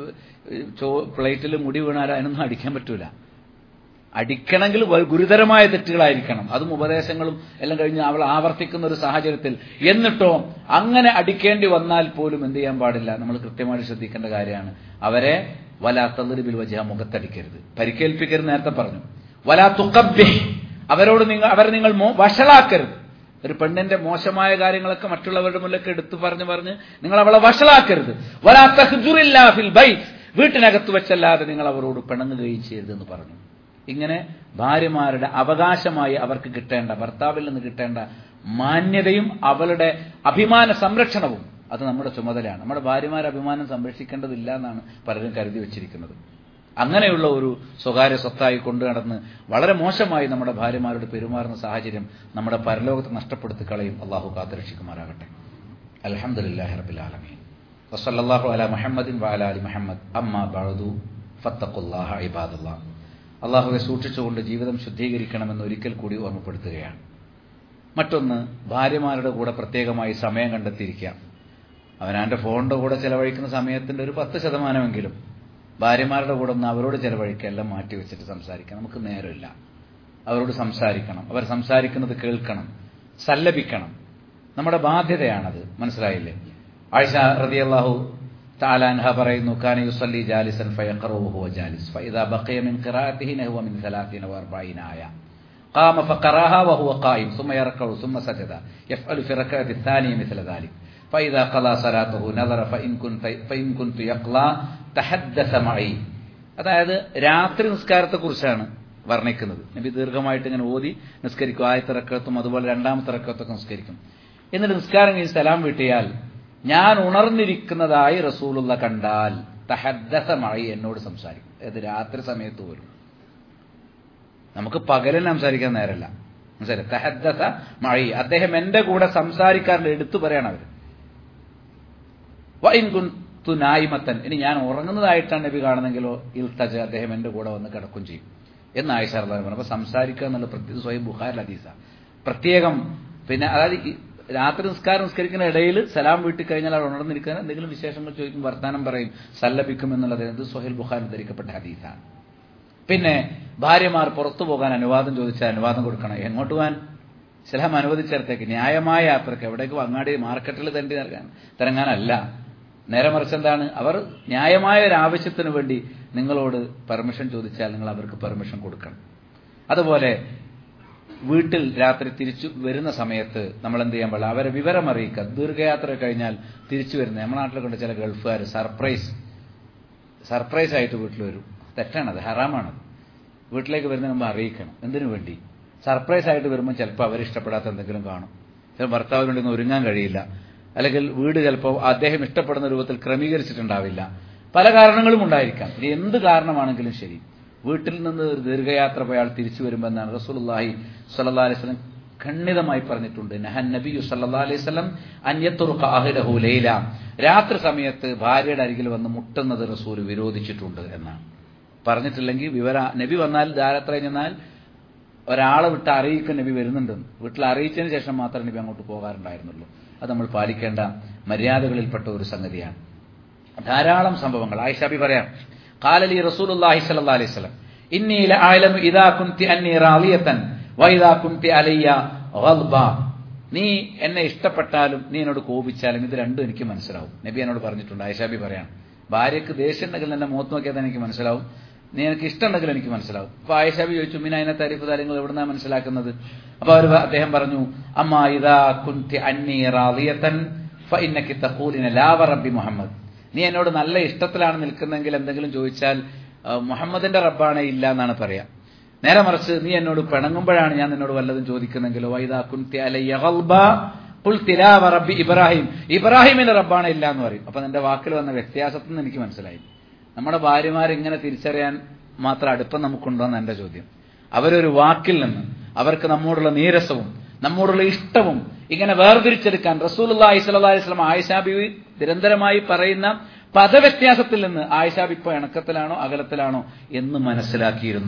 ചോ പ്ലേറ്റിൽ മുടി വീണാൽ അതിനൊന്നും അടിക്കാൻ പറ്റൂല അടിക്കണമെങ്കിൽ ഗുരുതരമായ തെറ്റുകളായിരിക്കണം അതും ഉപദേശങ്ങളും എല്ലാം കഴിഞ്ഞ് അവൾ ആവർത്തിക്കുന്ന ഒരു സാഹചര്യത്തിൽ എന്നിട്ടോ അങ്ങനെ അടിക്കേണ്ടി വന്നാൽ പോലും എന്ത് ചെയ്യാൻ പാടില്ല നമ്മൾ കൃത്യമായിട്ട് ശ്രദ്ധിക്കേണ്ട കാര്യമാണ് അവരെ വലാ തളിരിബിൽ വജ മുഖത്തടിക്കരുത് പരിക്കേൽപ്പിക്കരുത് നേരത്തെ പറഞ്ഞു വലാ തുക്കബി അവരോട് നിങ്ങൾ അവരെ നിങ്ങൾ വഷളാക്കരുത് ഒരു പെണ്ണിന്റെ മോശമായ കാര്യങ്ങളൊക്കെ മറ്റുള്ളവരുടെ മുന്നിലൊക്കെ എടുത്തു പറഞ്ഞു പറഞ്ഞ് നിങ്ങൾ അവളെ വഷളാക്കരുത് വലാ തഹ്ജുറില്ല ഫിൽ ബൈത്ത് വീട്ടിനകത്ത് വെച്ചല്ലാതെ നിങ്ങൾ അവരോട് പിണങ്ങുകയും ചെയ്യരുതെന്ന് പറഞ്ഞു ഇങ്ങനെ ഭാര്യമാരുടെ അവകാശമായി അവർക്ക് കിട്ടേണ്ട ഭർത്താവിൽ നിന്ന് കിട്ടേണ്ട മാന്യതയും അവളുടെ അഭിമാന സംരക്ഷണവും അത് നമ്മുടെ ചുമതലയാണ് നമ്മുടെ ഭാര്യമാരെ അഭിമാനം സംരക്ഷിക്കേണ്ടതില്ല എന്നാണ് പലരും കരുതി വച്ചിരിക്കുന്നത് അങ്ങനെയുള്ള ഒരു സ്വകാര്യ സ്വത്തായി കൊണ്ടു നടന്ന് വളരെ മോശമായി നമ്മുടെ ഭാര്യമാരോട് പെരുമാറുന്ന സാഹചര്യം നമ്മുടെ പരലോകത്ത് നഷ്ടപ്പെടുത്തി കളയും അള്ളാഹു കാത്തുരക്ഷിക്കുമാറാകട്ടെ അലഹമുല്ലാഹി റബിലാലമീൻ വസല്ലാഹു അല മുഹമ്മദിൻ വാല അലി മുഹമ്മദ് അമ്മ ബഅദു ഫത്തഖുല്ലാഹ ഇബാദുല്ലാ അള്ളാഹുവെ സൂക്ഷിച്ചുകൊണ്ട് ജീവിതം ശുദ്ധീകരിക്കണമെന്ന് ഒരിക്കൽ കൂടി ഓർമ്മപ്പെടുത്തുകയാണ് മറ്റൊന്ന് ഭാര്യമാരുടെ കൂടെ പ്രത്യേകമായി സമയം കണ്ടെത്തിയിരിക്കാം അവനാൻ്റെ ഫോണിൻ്റെ കൂടെ ചെലവഴിക്കുന്ന സമയത്തിൻ്റെ ഒരു പത്ത് ശതമാനമെങ്കിലും ഭാര്യമാരുടെ കൂടെ ഒന്ന് അവരോട് ചെലവഴിക്കുക എല്ലാം മാറ്റി വെച്ചിട്ട് സംസാരിക്കാം നമുക്ക് നേരമില്ല അവരോട് സംസാരിക്കണം അവർ സംസാരിക്കുന്നത് കേൾക്കണം സല്ലപിക്കണം നമ്മുടെ ബാധ്യതയാണത് മനസ്സിലായില്ലേ ആയിഷ റതിയല്ലാഹു താലാൻഹ പറയുന്നു കാന യുസല്ലി ജാലിസൻ ഫയഖറഉഹു ഹുവ ജാലിസ് ഫഇദാ ബഖിയ മിൻ ഖിറാഅതിഹി നഹവ മിൻ 30 و40 ആയ قام فقراها وهو قائم ثم يركع ثم سجد يفعل في الركعة الثانية مثل ذلك فإذا قضى صلاته نظر فإن كنت فإن كنت يقضى تحدث معي അതായത് രാത്രി നിസ്കാരത്തെ കുറിച്ചാണ് വർണ്ണിക്കുന്നത് നബി ദീർഘമായിട്ട് ഇങ്ങനെ ഓതി നിസ്കരിക്കും ആദ്യത്തെ റക്കത്തും അതുപോലെ രണ്ടാമത്തെ റക്കത്തൊക്കെ നിസ്കരിക്കും എന്നിട്ട് നിസ്കാരം കഴിഞ്ഞ് സലാം വീട്ടിയാൽ ഞാൻ ഉണർന്നിരിക്കുന്നതായി റസൂലുള്ള കണ്ടാൽ തഹദ്ദസമായി എന്നോട് സംസാരിക്കും അത് രാത്രി സമയത്ത് പോലും നമുക്ക് പകലിൽ സംസാരിക്കാൻ നേരല്ല മനസ്സിലായി തഹദ്ദസ മഴി അദ്ദേഹം എന്റെ കൂടെ സംസാരിക്കാറുണ്ട് എടുത്തു പറയണം അവർ വൈൻ കുന്തു നായിമത്തൻ ഇനി ഞാൻ ഉറങ്ങുന്നതായിട്ടാണ് നബി കാണുന്നെങ്കിലോ ഇൽത്തജ അദ്ദേഹം എന്റെ കൂടെ വന്ന് കിടക്കും ചെയ്യും എന്ന് ആയിഷ പറഞ്ഞു അപ്പൊ സംസാരിക്കുക എന്നുള്ള പ്രത്യേക സ്വയം ബുഹാർ ഹദീസ പ്രത്യേകം പിന്നെ അതായത് രാത്രി നിസ്കാരം നിസ്കരിക്കുന്ന ഇടയിൽ സലാം വീട്ടിൽ കഴിഞ്ഞാൽ അവിടെ ഉണർന്നിരിക്കാൻ എന്തെങ്കിലും വിശേഷങ്ങൾ ചോദിക്കും വർത്താനം പറയും സല്ലപിക്കും എന്നുള്ളത് ഇത് സൊഹൈൽ ബുഖാൻ ധരിക്കപ്പെട്ട ഹദീസാണ് പിന്നെ ഭാര്യമാർ പുറത്തു പോകാൻ അനുവാദം ചോദിച്ചാൽ അനുവാദം കൊടുക്കണം എങ്ങോട്ട് പോകാൻ ഇസ്ലാം അനുവദിച്ചിടത്തേക്ക് ന്യായമായ യാത്രക്ക് എവിടേക്ക് അങ്ങാടി മാർക്കറ്റിൽ തണ്ടി നൽകാൻ തിരങ്ങാനല്ല നേരെ മറിച്ച് എന്താണ് അവർ ന്യായമായ ഒരു ആവശ്യത്തിന് വേണ്ടി നിങ്ങളോട് പെർമിഷൻ ചോദിച്ചാൽ നിങ്ങൾ അവർക്ക് പെർമിഷൻ കൊടുക്കണം അതുപോലെ വീട്ടിൽ രാത്രി തിരിച്ചു വരുന്ന സമയത്ത് നമ്മൾ എന്ത് ചെയ്യാൻ പാടില്ല അവരെ വിവരം അറിയിക്കുക ദീർഘയാത്ര കഴിഞ്ഞാൽ തിരിച്ചു വരുന്ന നമ്മുടെ നാട്ടിൽ കൊണ്ട് ചില ഗൾഫുകാർ സർപ്രൈസ് സർപ്രൈസ് ആയിട്ട് വീട്ടിൽ വരും തെറ്റാണത് ഹറാമാണത് വീട്ടിലേക്ക് വരുന്നതിന് മുമ്പ് അറിയിക്കണം എന്തിനു വേണ്ടി സർപ്രൈസ് ആയിട്ട് വരുമ്പോൾ ചിലപ്പോൾ അവരിഷ്ടപ്പെടാത്ത എന്തെങ്കിലും കാണും ചിലപ്പോൾ ഭർത്താവിനുണ്ടെന്ന് ഒരുങ്ങാൻ കഴിയില്ല അല്ലെങ്കിൽ വീട് ചിലപ്പോൾ അദ്ദേഹം ഇഷ്ടപ്പെടുന്ന രൂപത്തിൽ ക്രമീകരിച്ചിട്ടുണ്ടാവില്ല പല കാരണങ്ങളും ഉണ്ടായിരിക്കാം ഇനി എന്ത് കാരണമാണെങ്കിലും ശരി വീട്ടിൽ നിന്ന് ഒരു ദീർഘയാത്ര പോയാൽ തിരിച്ചു വരുമെന്നാണ് റസൂലുള്ളാഹി സ്വല്ലല്ലാഹി അലൈഹി വസല്ലം ഖണ്ഡിതമായി പറഞ്ഞിട്ടുണ്ട് നഹൻ നബിയു സല്ലല്ലാഹി അലൈഹി വസല്ലം അന്യത്തുറുഖ അഹ്ലഹു ലൈല രാത്രി സമയത്ത് ഭാര്യയുടെ അരികിൽ വന്ന് മുട്ടുന്നത് റസൂൽ വിരോധിച്ചിട്ടുണ്ട് എന്നാണ് പറഞ്ഞിട്ടില്ലെങ്കിൽ വിവര നബി വന്നാൽ ധാരാത്ര ചെന്നാൽ ഒരാളെ വിട്ട് അറിയിക്കാൻ നബി വരുന്നുണ്ടെന്ന് വീട്ടിൽ അറിയിച്ചതിന് ശേഷം മാത്രമേ നബി അങ്ങോട്ട് പോകാറുണ്ടായിരുന്നുള്ളൂ അത് നമ്മൾ പാലിക്കേണ്ട മര്യാദകളിൽപ്പെട്ട ഒരു സംഗതിയാണ് ധാരാളം സംഭവങ്ങൾ ആയിഷാബി പറയാം കാലലി റസൂലുള്ളാഹി സ്വല്ലല്ലാഹി അലൈഹി വസല്ലം ഇന്നി ലഅലമു ഇദാ കുൻതി അന്നി റാളിയതൻ വൈദാ കുൻതി അലയ്യ ഗൽബ നീ എന്നെ ഇഷ്ടപ്പെട്ടാലും നീ എന്നോട് കോപിച്ചാലും ഇത് രണ്ടും എനിക്ക് മനസ്സിലാവും നബി എന്നോട് പറഞ്ഞിട്ടുണ്ട് ആയിഷാബി പറയാം ഭാര്യയ്ക്ക് ദേഷ്യം ഉണ്ടെങ്കിൽ എന്നെ മുഖത്ത് നോക്കിയാൽ എനിക്ക് മനസ്സിലാവും നീ എനിക്ക് ഇഷ്ടമുണ്ടെങ്കിൽ എനിക്ക് മനസ്സിലാവും അപ്പൊ ആയിഷാബി ചോദിച്ചു മീന അതിനെ താരിഫ് കാര്യങ്ങൾ എവിടുന്നാ മനസ്സിലാക്കുന്നത് അപ്പൊ അവർ അദ്ദേഹം പറഞ്ഞു അമ്മ ഇതാ കുൻതി അന്നി റാളിയതൻ ഫഇന്നകി തഖൂലിന ലാ റബ്ബി മുഹമ്മദ് നീ എന്നോട് നല്ല ഇഷ്ടത്തിലാണ് നിൽക്കുന്നെങ്കിൽ എന്തെങ്കിലും ചോദിച്ചാൽ മുഹമ്മദിന്റെ റബ്ബാണേ ഇല്ല എന്നാണ് പറയാ നേരെ മറിച്ച് നീ എന്നോട് പിണങ്ങുമ്പോഴാണ് ഞാൻ നിന്നോട് വല്ലതും ചോദിക്കുന്നെങ്കിലോ വൈദാ കുൻതി അലയ്യ ഗൽബ ഖുൽ തിലാവ റബ്ബി ഇബ്രാഹിം ഇബ്രാഹിമിന്റെ റബ്ബാണ് ഇല്ല എന്ന് പറയും അപ്പൊ നിന്റെ വാക്കിൽ വന്ന വ്യത്യാസത്തിൽ നിന്ന് എനിക്ക് മനസ്സിലായി നമ്മുടെ ഭാര്യമാർ ഇങ്ങനെ തിരിച്ചറിയാൻ മാത്രം അടുപ്പം നമുക്കുണ്ടോ എന്ന് എന്റെ ചോദ്യം അവരൊരു വാക്കിൽ നിന്ന് അവർക്ക് നമ്മോടുള്ള നീരസവും നമ്മോടുള്ള ഇഷ്ടവും ഇങ്ങനെ വേർതിരിച്ചെടുക്കാൻ റസൂലുള്ളാഹി സ്വല്ലല്ലാഹി അലൈഹി വസല്ലം ആയിഷാ ബിവി നിരന്തരമായി പറയുന്ന പദവ്യത്യാസത്തിൽ നിന്ന് ആയിഷാബി ഇപ്പോൾ ഇണക്കത്തിലാണോ അകലത്തിലാണോ എന്ന് മനസ്സിലാക്കിയിരുന്നു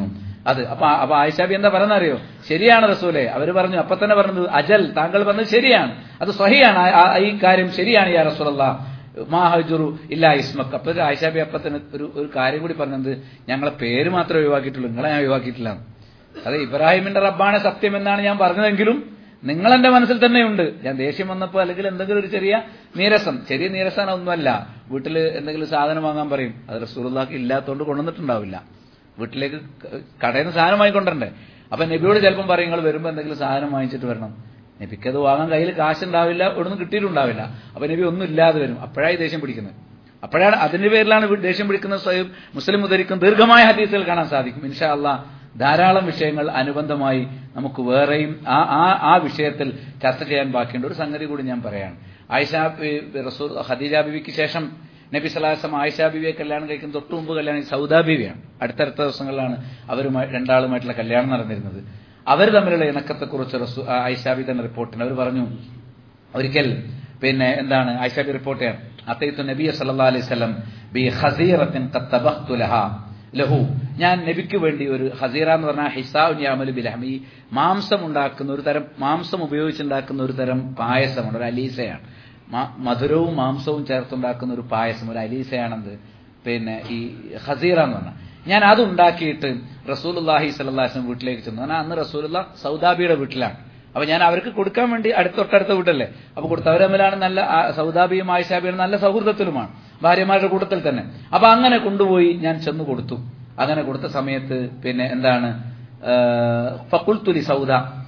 അത് അപ്പൊ അപ്പൊ ആയിഷാബി എന്താ പറയുന്നറിയോ ശരിയാണ് റസൂലെ അവര് പറഞ്ഞു അപ്പൊ തന്നെ പറഞ്ഞത് അജൽ താങ്കൾ പറഞ്ഞത് ശരിയാണ് അത് സ്വഹിയാണ് ആ- ആ- ഈ കാര്യം ശരിയാണ് യാ റസൂലല്ലാ മാഹജുറു ഇല്ല ഇസ്മക്ക് അപ്പൊ ആയിഷാബി അപ്പൊ തന്നെ ഒരു ഒരു കാര്യം കൂടി പറഞ്ഞത് ഞങ്ങളെ പേര് മാത്രമേ ഒഴിവാക്കിയിട്ടുള്ളൂ നിങ്ങളെ ഞാൻ ഒഴിവാക്കിയിട്ടില്ല അതെ ഇബ്രാഹിമിന്റെ റബ്ബാണ് സത്യം എന്നാണ് ഞാൻ പറഞ്ഞതെങ്കിലും നിങ്ങൾ എന്റെ മനസ്സിൽ തന്നെയുണ്ട് ഞാൻ ദേഷ്യം വന്നപ്പോൾ അല്ലെങ്കിൽ എന്തെങ്കിലും ഒരു ചെറിയ നീരസം ചെറിയ നീരസാണ് ഒന്നുമല്ല വീട്ടിൽ എന്തെങ്കിലും സാധനം വാങ്ങാൻ പറയും അത് റസൂറുള്ളാക്ക് ഇല്ലാത്തതുകൊണ്ട് കൊണ്ടുവന്നിട്ടുണ്ടാവില്ല വീട്ടിലേക്ക് ക- കടയിൽ നിന്ന് സാധനം വാങ്ങിക്കൊണ്ടേ അപ്പൊ നബിയോട് ചിലപ്പം പറയും നിങ്ങൾ വരുമ്പോൾ എന്തെങ്കിലും സാധനം വാങ്ങിച്ചിട്ട് വരണം നബിക്ക് അത് വാങ്ങാൻ കയ്യിൽ കാശുണ്ടാവില്ല ഇവിടുന്ന് കിട്ടിയിട്ടുണ്ടാവില്ല അപ്പൊ നബി ഒന്നും ഇല്ലാതെ വരും അപ്പോഴായി ദേഷ്യം പിടിക്കുന്നത് അപ്പോഴാണ് അതിന്റെ പേരിലാണ് ഇവർ ദേഷ്യം പിടിക്കുന്ന സ്വയം മുസ്ലിം ഉദ്ധരിക്കും ദീർഘമായ ഹദീസുകൾ കാണാൻ സാധിക്കും ഇൻഷാ അള്ളാ ധാരാളം വിഷയങ്ങൾ അനുബന്ധമായി നമുക്ക് വേറെയും ആ ആ ആ വിഷയത്തിൽ ചർച്ച ചെയ്യാൻ ബാക്കിയുണ്ട് ഒരു സംഗതി കൂടി ഞാൻ പറയാണ് ആയിഷ ബി- റസൂൽ ഖദീജ ബിവിക്ക് ശേഷം നബി സലാസം ആയിഷ ബിവിയെ കല്യാണം കഴിക്കുന്ന തൊട്ടു മുമ്പ് കല്യാണം സൗദാ ബിവിയാണ് അടുത്തടുത്ത ദിവസങ്ങളിലാണ് അവരുമായി രണ്ടാളുമായിട്ടുള്ള കല്യാണം നടന്നിരുന്നത് അവർ തമ്മിലുള്ള ഇണക്കത്തെക്കുറിച്ച് റസൂ ആയിഷാബി തന്നെ റിപ്പോർട്ടിന് അവർ പറഞ്ഞു ഒരിക്കൽ പിന്നെ എന്താണ് ആയിഷാബി റിപ്പോർട്ട് ചെയ്യാം അത്തയ്ത്തു നബിയ സല്ലാ അലൈഹി സ്വലം ബി ഹസീറത്തിൻ ഖത്തബഖ്തു ലഹാ ലഹു ഞാൻ നബിക്ക് വേണ്ടി ഒരു ഹസീറ എന്ന് പറഞ്ഞാൽ ഹിസാഉ യാമലു ബിലഹം ഈ മാംസം ഉണ്ടാക്കുന്ന ഒരു തരം മാംസം ഉപയോഗിച്ചുണ്ടാക്കുന്ന ഒരു തരം പായസമാണ് ഒരു അലീസയാണ് മ- മധുരവും മാംസവും ചേർത്തുണ്ടാക്കുന്ന ഒരു പായസം ഒരു അലീസയാണെന്ത് പിന്നെ ഈ ഹസീറ എന്ന് പറഞ്ഞാൽ ഞാൻ അത് ഉണ്ടാക്കിയിട്ട് റസൂലുല്ലാഹി സ്വലല്ലാസ്ലം വീട്ടിലേക്ക് ചെന്നു കാരണം അന്ന് റസൂലുള്ള സൗദാബിയുടെ വീട്ടിലാണ് അപ്പൊ ഞാൻ അവർക്ക് കൊടുക്കാൻ വേണ്ടി അടുത്ത തൊട്ടടുത്ത വീട്ടല്ലേ അപ്പൊ കൊടുത്തു അവർ തമ്മിലാണ് നല്ല ആ, സൗദാബിയും ആയിഷാബിയും നല്ല സൗഹൃദത്തിലുമാണ് ഭാര്യമാരുടെ കൂട്ടത്തിൽ തന്നെ അപ്പൊ അങ്ങനെ കൊണ്ടുപോയി ഞാൻ ചെന്ന് കൊടുത്തു അങ്ങനെ കൊടുത്ത സമയത്ത് പിന്നെ എന്താണ് ഫക്കുൽത്തുലി സൗദ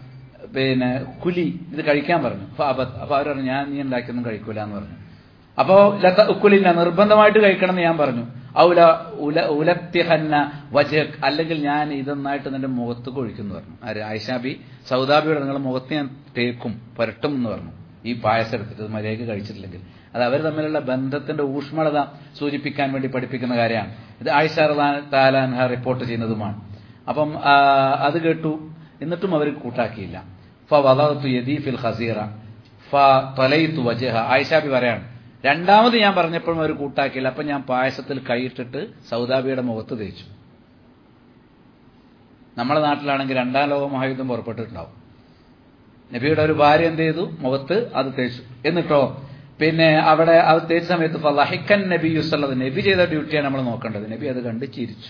പിന്നെ കുലി ഇത് കഴിക്കാൻ പറഞ്ഞു അപ്പൊ അബ- അപ്പൊ അവർ പറഞ്ഞു ഞാൻ നീ ഉണ്ടാക്കിയൊന്നും കഴിക്കൂല എന്ന് പറഞ്ഞു അപ്പോ ലത ഉക്കുലില്ല നിർബന്ധമായിട്ട് കഴിക്കണം എന്ന് ഞാൻ പറഞ്ഞു ഔല ഉല ഉലത്യഹന്ന വജഹ് അല്ലെങ്കിൽ ഞാൻ ഇതൊന്നായിട്ട് നിന്റെ മുഖത്ത് കൊഴിക്കുന്നു പറഞ്ഞു ആര് ആയിഷാബി സൗദാബിയുടെ നിങ്ങളുടെ മുഖത്ത് ഞാൻ തേക്കും പുരട്ടും എന്ന് പറഞ്ഞു ഈ പായസം എടുത്തിട്ട് ഇത് മര്യാദയ്ക്ക് കഴിച്ചിട്ടില്ലെങ്കിൽ അത് അവർ തമ്മിലുള്ള ബന്ധത്തിന്റെ ഊഷ്മളത സൂചിപ്പിക്കാൻ വേണ്ടി പഠിപ്പിക്കുന്ന കാര്യമാണ് ഇത് ആയിഷ താലാൻഹ റിപ്പോർട്ട് ചെയ്യുന്നതുമാണ് അപ്പം ആ, അത് കേട്ടു എന്നിട്ടും അവർ കൂട്ടാക്കിയില്ല ഫ വലത്തു യദീ ഫിൽ ഖസീറ ഫ തലയിത്തു വജഹ ആയിഷാബി പറയാണ് രണ്ടാമത് ഞാൻ പറഞ്ഞപ്പോഴും അവർ കൂട്ടാക്കിയില്ല അപ്പൊ ഞാൻ പായസത്തിൽ കൈയിട്ടിട്ട് സൗദാബിയുടെ മുഖത്ത് തേച്ചു നമ്മുടെ നാട്ടിലാണെങ്കിൽ രണ്ടാം ലോക മഹായുദ്ധം പുറപ്പെട്ടിട്ടുണ്ടാവും നബിയുടെ ഒരു ഭാര്യ എന്ത് ചെയ്തു മുഖത്ത് അത് തേച്ചു എന്നിട്ടോ പിന്നെ അവിടെ അത് തേച്ച സമയത്ത് ഫലഹിക്കൻ നബി യുസല്ലത് നബി ചെയ്ത ഡ്യൂട്ടിയാണ് നമ്മൾ നോക്കേണ്ടത് നബി അത് കണ്ട് ചിരിച്ചു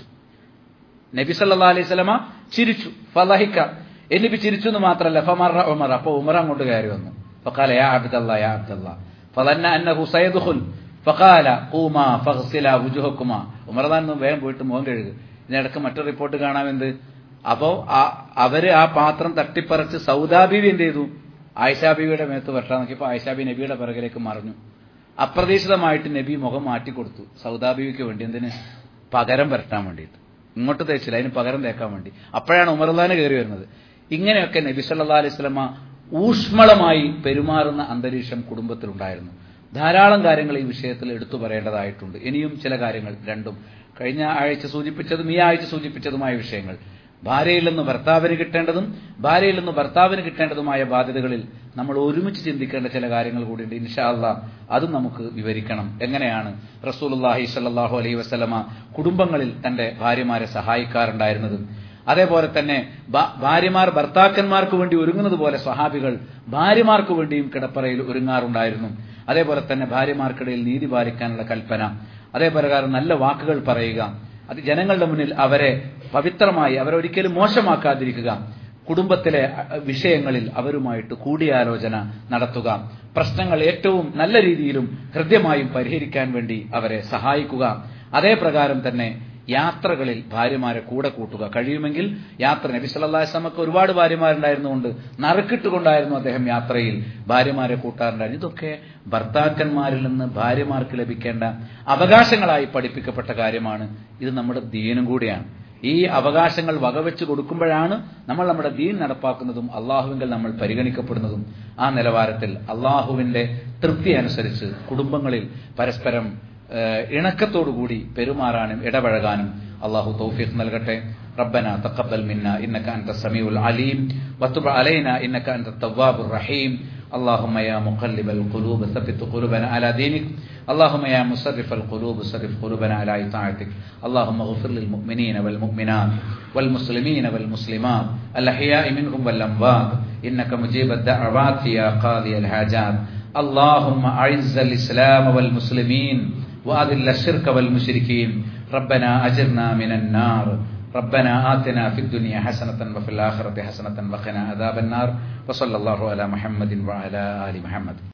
നബി സല്ലാ അലൈഹി സ്വലമ ചിരിച്ചു ഫലഹിക്ക എന്നിപ്പി ചിരിച്ചു എന്ന് മാത്രമല്ല ഫമറ ഉമർ അപ്പൊ ഉമർ അങ്ങോട്ട് കയറി വന്നു ഫഖാല യാ അബ്ദല്ലാ യാ അബ്ദല്ലാ ഫലന്ന അന്നഹു സയദ്ഖുൽ ഫഖാല ഖൂമാ ഫഗ്സില വുജുഹക്കുമാ ഉമർ താൻ വേഗം പോയിട്ട് മുഖം കഴുകു ഇതിനിടക്ക് മറ്റൊരു റിപ്പോർട്ട് കാണാമെന്ത് അപ്പോ ആ- അവര് ആ പാത്രം തട്ടിപ്പറിച്ച് സൗദാബീവി എന്ത് ചെയ്തു ആയിഷാബീവിയുടെ മേത്ത് വെട്ടാൻ നോക്കിയപ്പോൾ ആയിഷാബി നബിയുടെ പിറകിലേക്ക് മറിഞ്ഞു അപ്രതീക്ഷിതമായിട്ട് നബി മുഖം മാറ്റിക്കൊടുത്തു സൗദാബീവിക്ക് വേണ്ടി എന്തിന് പകരം വരട്ടാൻ വേണ്ടിയിട്ട് ഇങ്ങോട്ട് തേച്ചില്ല അതിന് പകരം തേക്കാൻ വേണ്ടി അപ്പോഴാണ് ഉമർദാന് കയറി വരുന്നത് ഇങ്ങനെയൊക്കെ നബി സല്ലാ അലൈഹി സ്വലമ ഊഷ്മളമായി പെരുമാറുന്ന അന്തരീക്ഷം കുടുംബത്തിലുണ്ടായിരുന്നു ധാരാളം കാര്യങ്ങൾ ഈ വിഷയത്തിൽ എടുത്തു പറയേണ്ടതായിട്ടുണ്ട് ഇനിയും ചില കാര്യങ്ങൾ രണ്ടും കഴിഞ്ഞ ആഴ്ച സൂചിപ്പിച്ചതും ഈ ആഴ്ച സൂചിപ്പിച്ചതുമായ വിഷയങ്ങൾ ഭാര്യയിൽ നിന്ന് ഭർത്താവിന് കിട്ടേണ്ടതും ഭാര്യയിൽ നിന്ന് ഭർത്താവിന് കിട്ടേണ്ടതുമായ ബാധ്യതകളിൽ നമ്മൾ ഒരുമിച്ച് ചിന്തിക്കേണ്ട ചില കാര്യങ്ങൾ കൂടിയുണ്ട് ഇൻഷാ അള്ളാ അതും നമുക്ക് വിവരിക്കണം എങ്ങനെയാണ് റസൂലുല്ലാഹി സല്ലാഹു അലൈഹി വസ്ലമ കുടുംബങ്ങളിൽ തന്റെ ഭാര്യമാരെ സഹായിക്കാറുണ്ടായിരുന്നതും അതേപോലെ തന്നെ ഭ- ഭാര്യമാർ ഭർത്താക്കന്മാർക്ക് വേണ്ടി ഒരുങ്ങുന്നത് പോലെ സ്വഹാബികൾ ഭാര്യമാർക്ക് വേണ്ടിയും കിടപ്പറയിൽ ഒരുങ്ങാറുണ്ടായിരുന്നു അതേപോലെ തന്നെ ഭാര്യമാർക്കിടയിൽ നീതി പാലിക്കാനുള്ള കൽപ്പന അതേപ്രകാരം നല്ല വാക്കുകൾ പറയുക അത് ജനങ്ങളുടെ മുന്നിൽ അവരെ പവിത്രമായി അവരെ ഒരിക്കലും മോശമാക്കാതിരിക്കുക കുടുംബത്തിലെ അഹ്, വിഷയങ്ങളിൽ അവരുമായിട്ട് കൂടിയാലോചന നടത്തുക പ്രശ്നങ്ങൾ ഏറ്റവും നല്ല രീതിയിലും ഹൃദ്യമായും പരിഹരിക്കാൻ വേണ്ടി അവരെ സഹായിക്കുക അതേ പ്രകാരം തന്നെ യാത്രകളിൽ ഭാര്യമാരെ കൂടെ കൂട്ടുക കഴിയുമെങ്കിൽ യാത്ര നബി സല്ലല്ലാഹു അലൈഹി വസല്ലമക്ക് ഒരുപാട് ഭാര്യമാരുണ്ടായിരുന്നുകൊണ്ട് നറുക്കിട്ടുകൊണ്ടായിരുന്നു അദ്ദേഹം യാത്രയിൽ ഭാര്യമാരെ കൂട്ടാറുണ്ടായിരുന്നു ഇതൊക്കെ ഭർത്താക്കന്മാരിൽ നിന്ന് ഭാര്യമാർക്ക് ലഭിക്കേണ്ട അവകാശങ്ങളായി പഠിപ്പിക്കപ്പെട്ട കാര്യമാണ് ഇത് നമ്മുടെ ദീനും കൂടിയാണ് ഈ അവകാശങ്ങൾ വകവെച്ച് കൊടുക്കുമ്പോഴാണ് നമ്മൾ നമ്മുടെ ദീൻ നടപ്പാക്കുന്നതും അള്ളാഹുവിങ്കിൽ നമ്മൾ പരിഗണിക്കപ്പെടുന്നതും ആ നിലവാരത്തിൽ അള്ളാഹുവിന്റെ തൃപ്തി അനുസരിച്ച് കുടുംബങ്ങളിൽ പരസ്പരം ഏഹ്, ഇണക്കത്തോടുകൂടി പെരുമാറാനും ഇടപഴകാനും അള്ളാഹു തൗഫീഖ് നൽകട്ടെ ربنا تقبل منا إنك أنت السميع العليم وتب علينا إنك أنت التواب الرحيم اللهم يا مقلب القلوب ثبت قلوبنا على دينك اللهم يا مصرف القلوب صرف قلوبنا على طاعتك اللهم اغفر للمؤمنين والمؤمنات والمسلمين والمسلمات الأحياء منهم والأموات إنك مجيب الدعوات يا قاضي الحاجات اللهم أعز الإسلام والمسلمين وأذل الشرك والمشركين ربنا أجرنا من النار ربنا آتنا في الدنيا حسنة وفي الآخرة حسنة وقنا عذاب النار وصلى الله على محمد وعلى آل محمد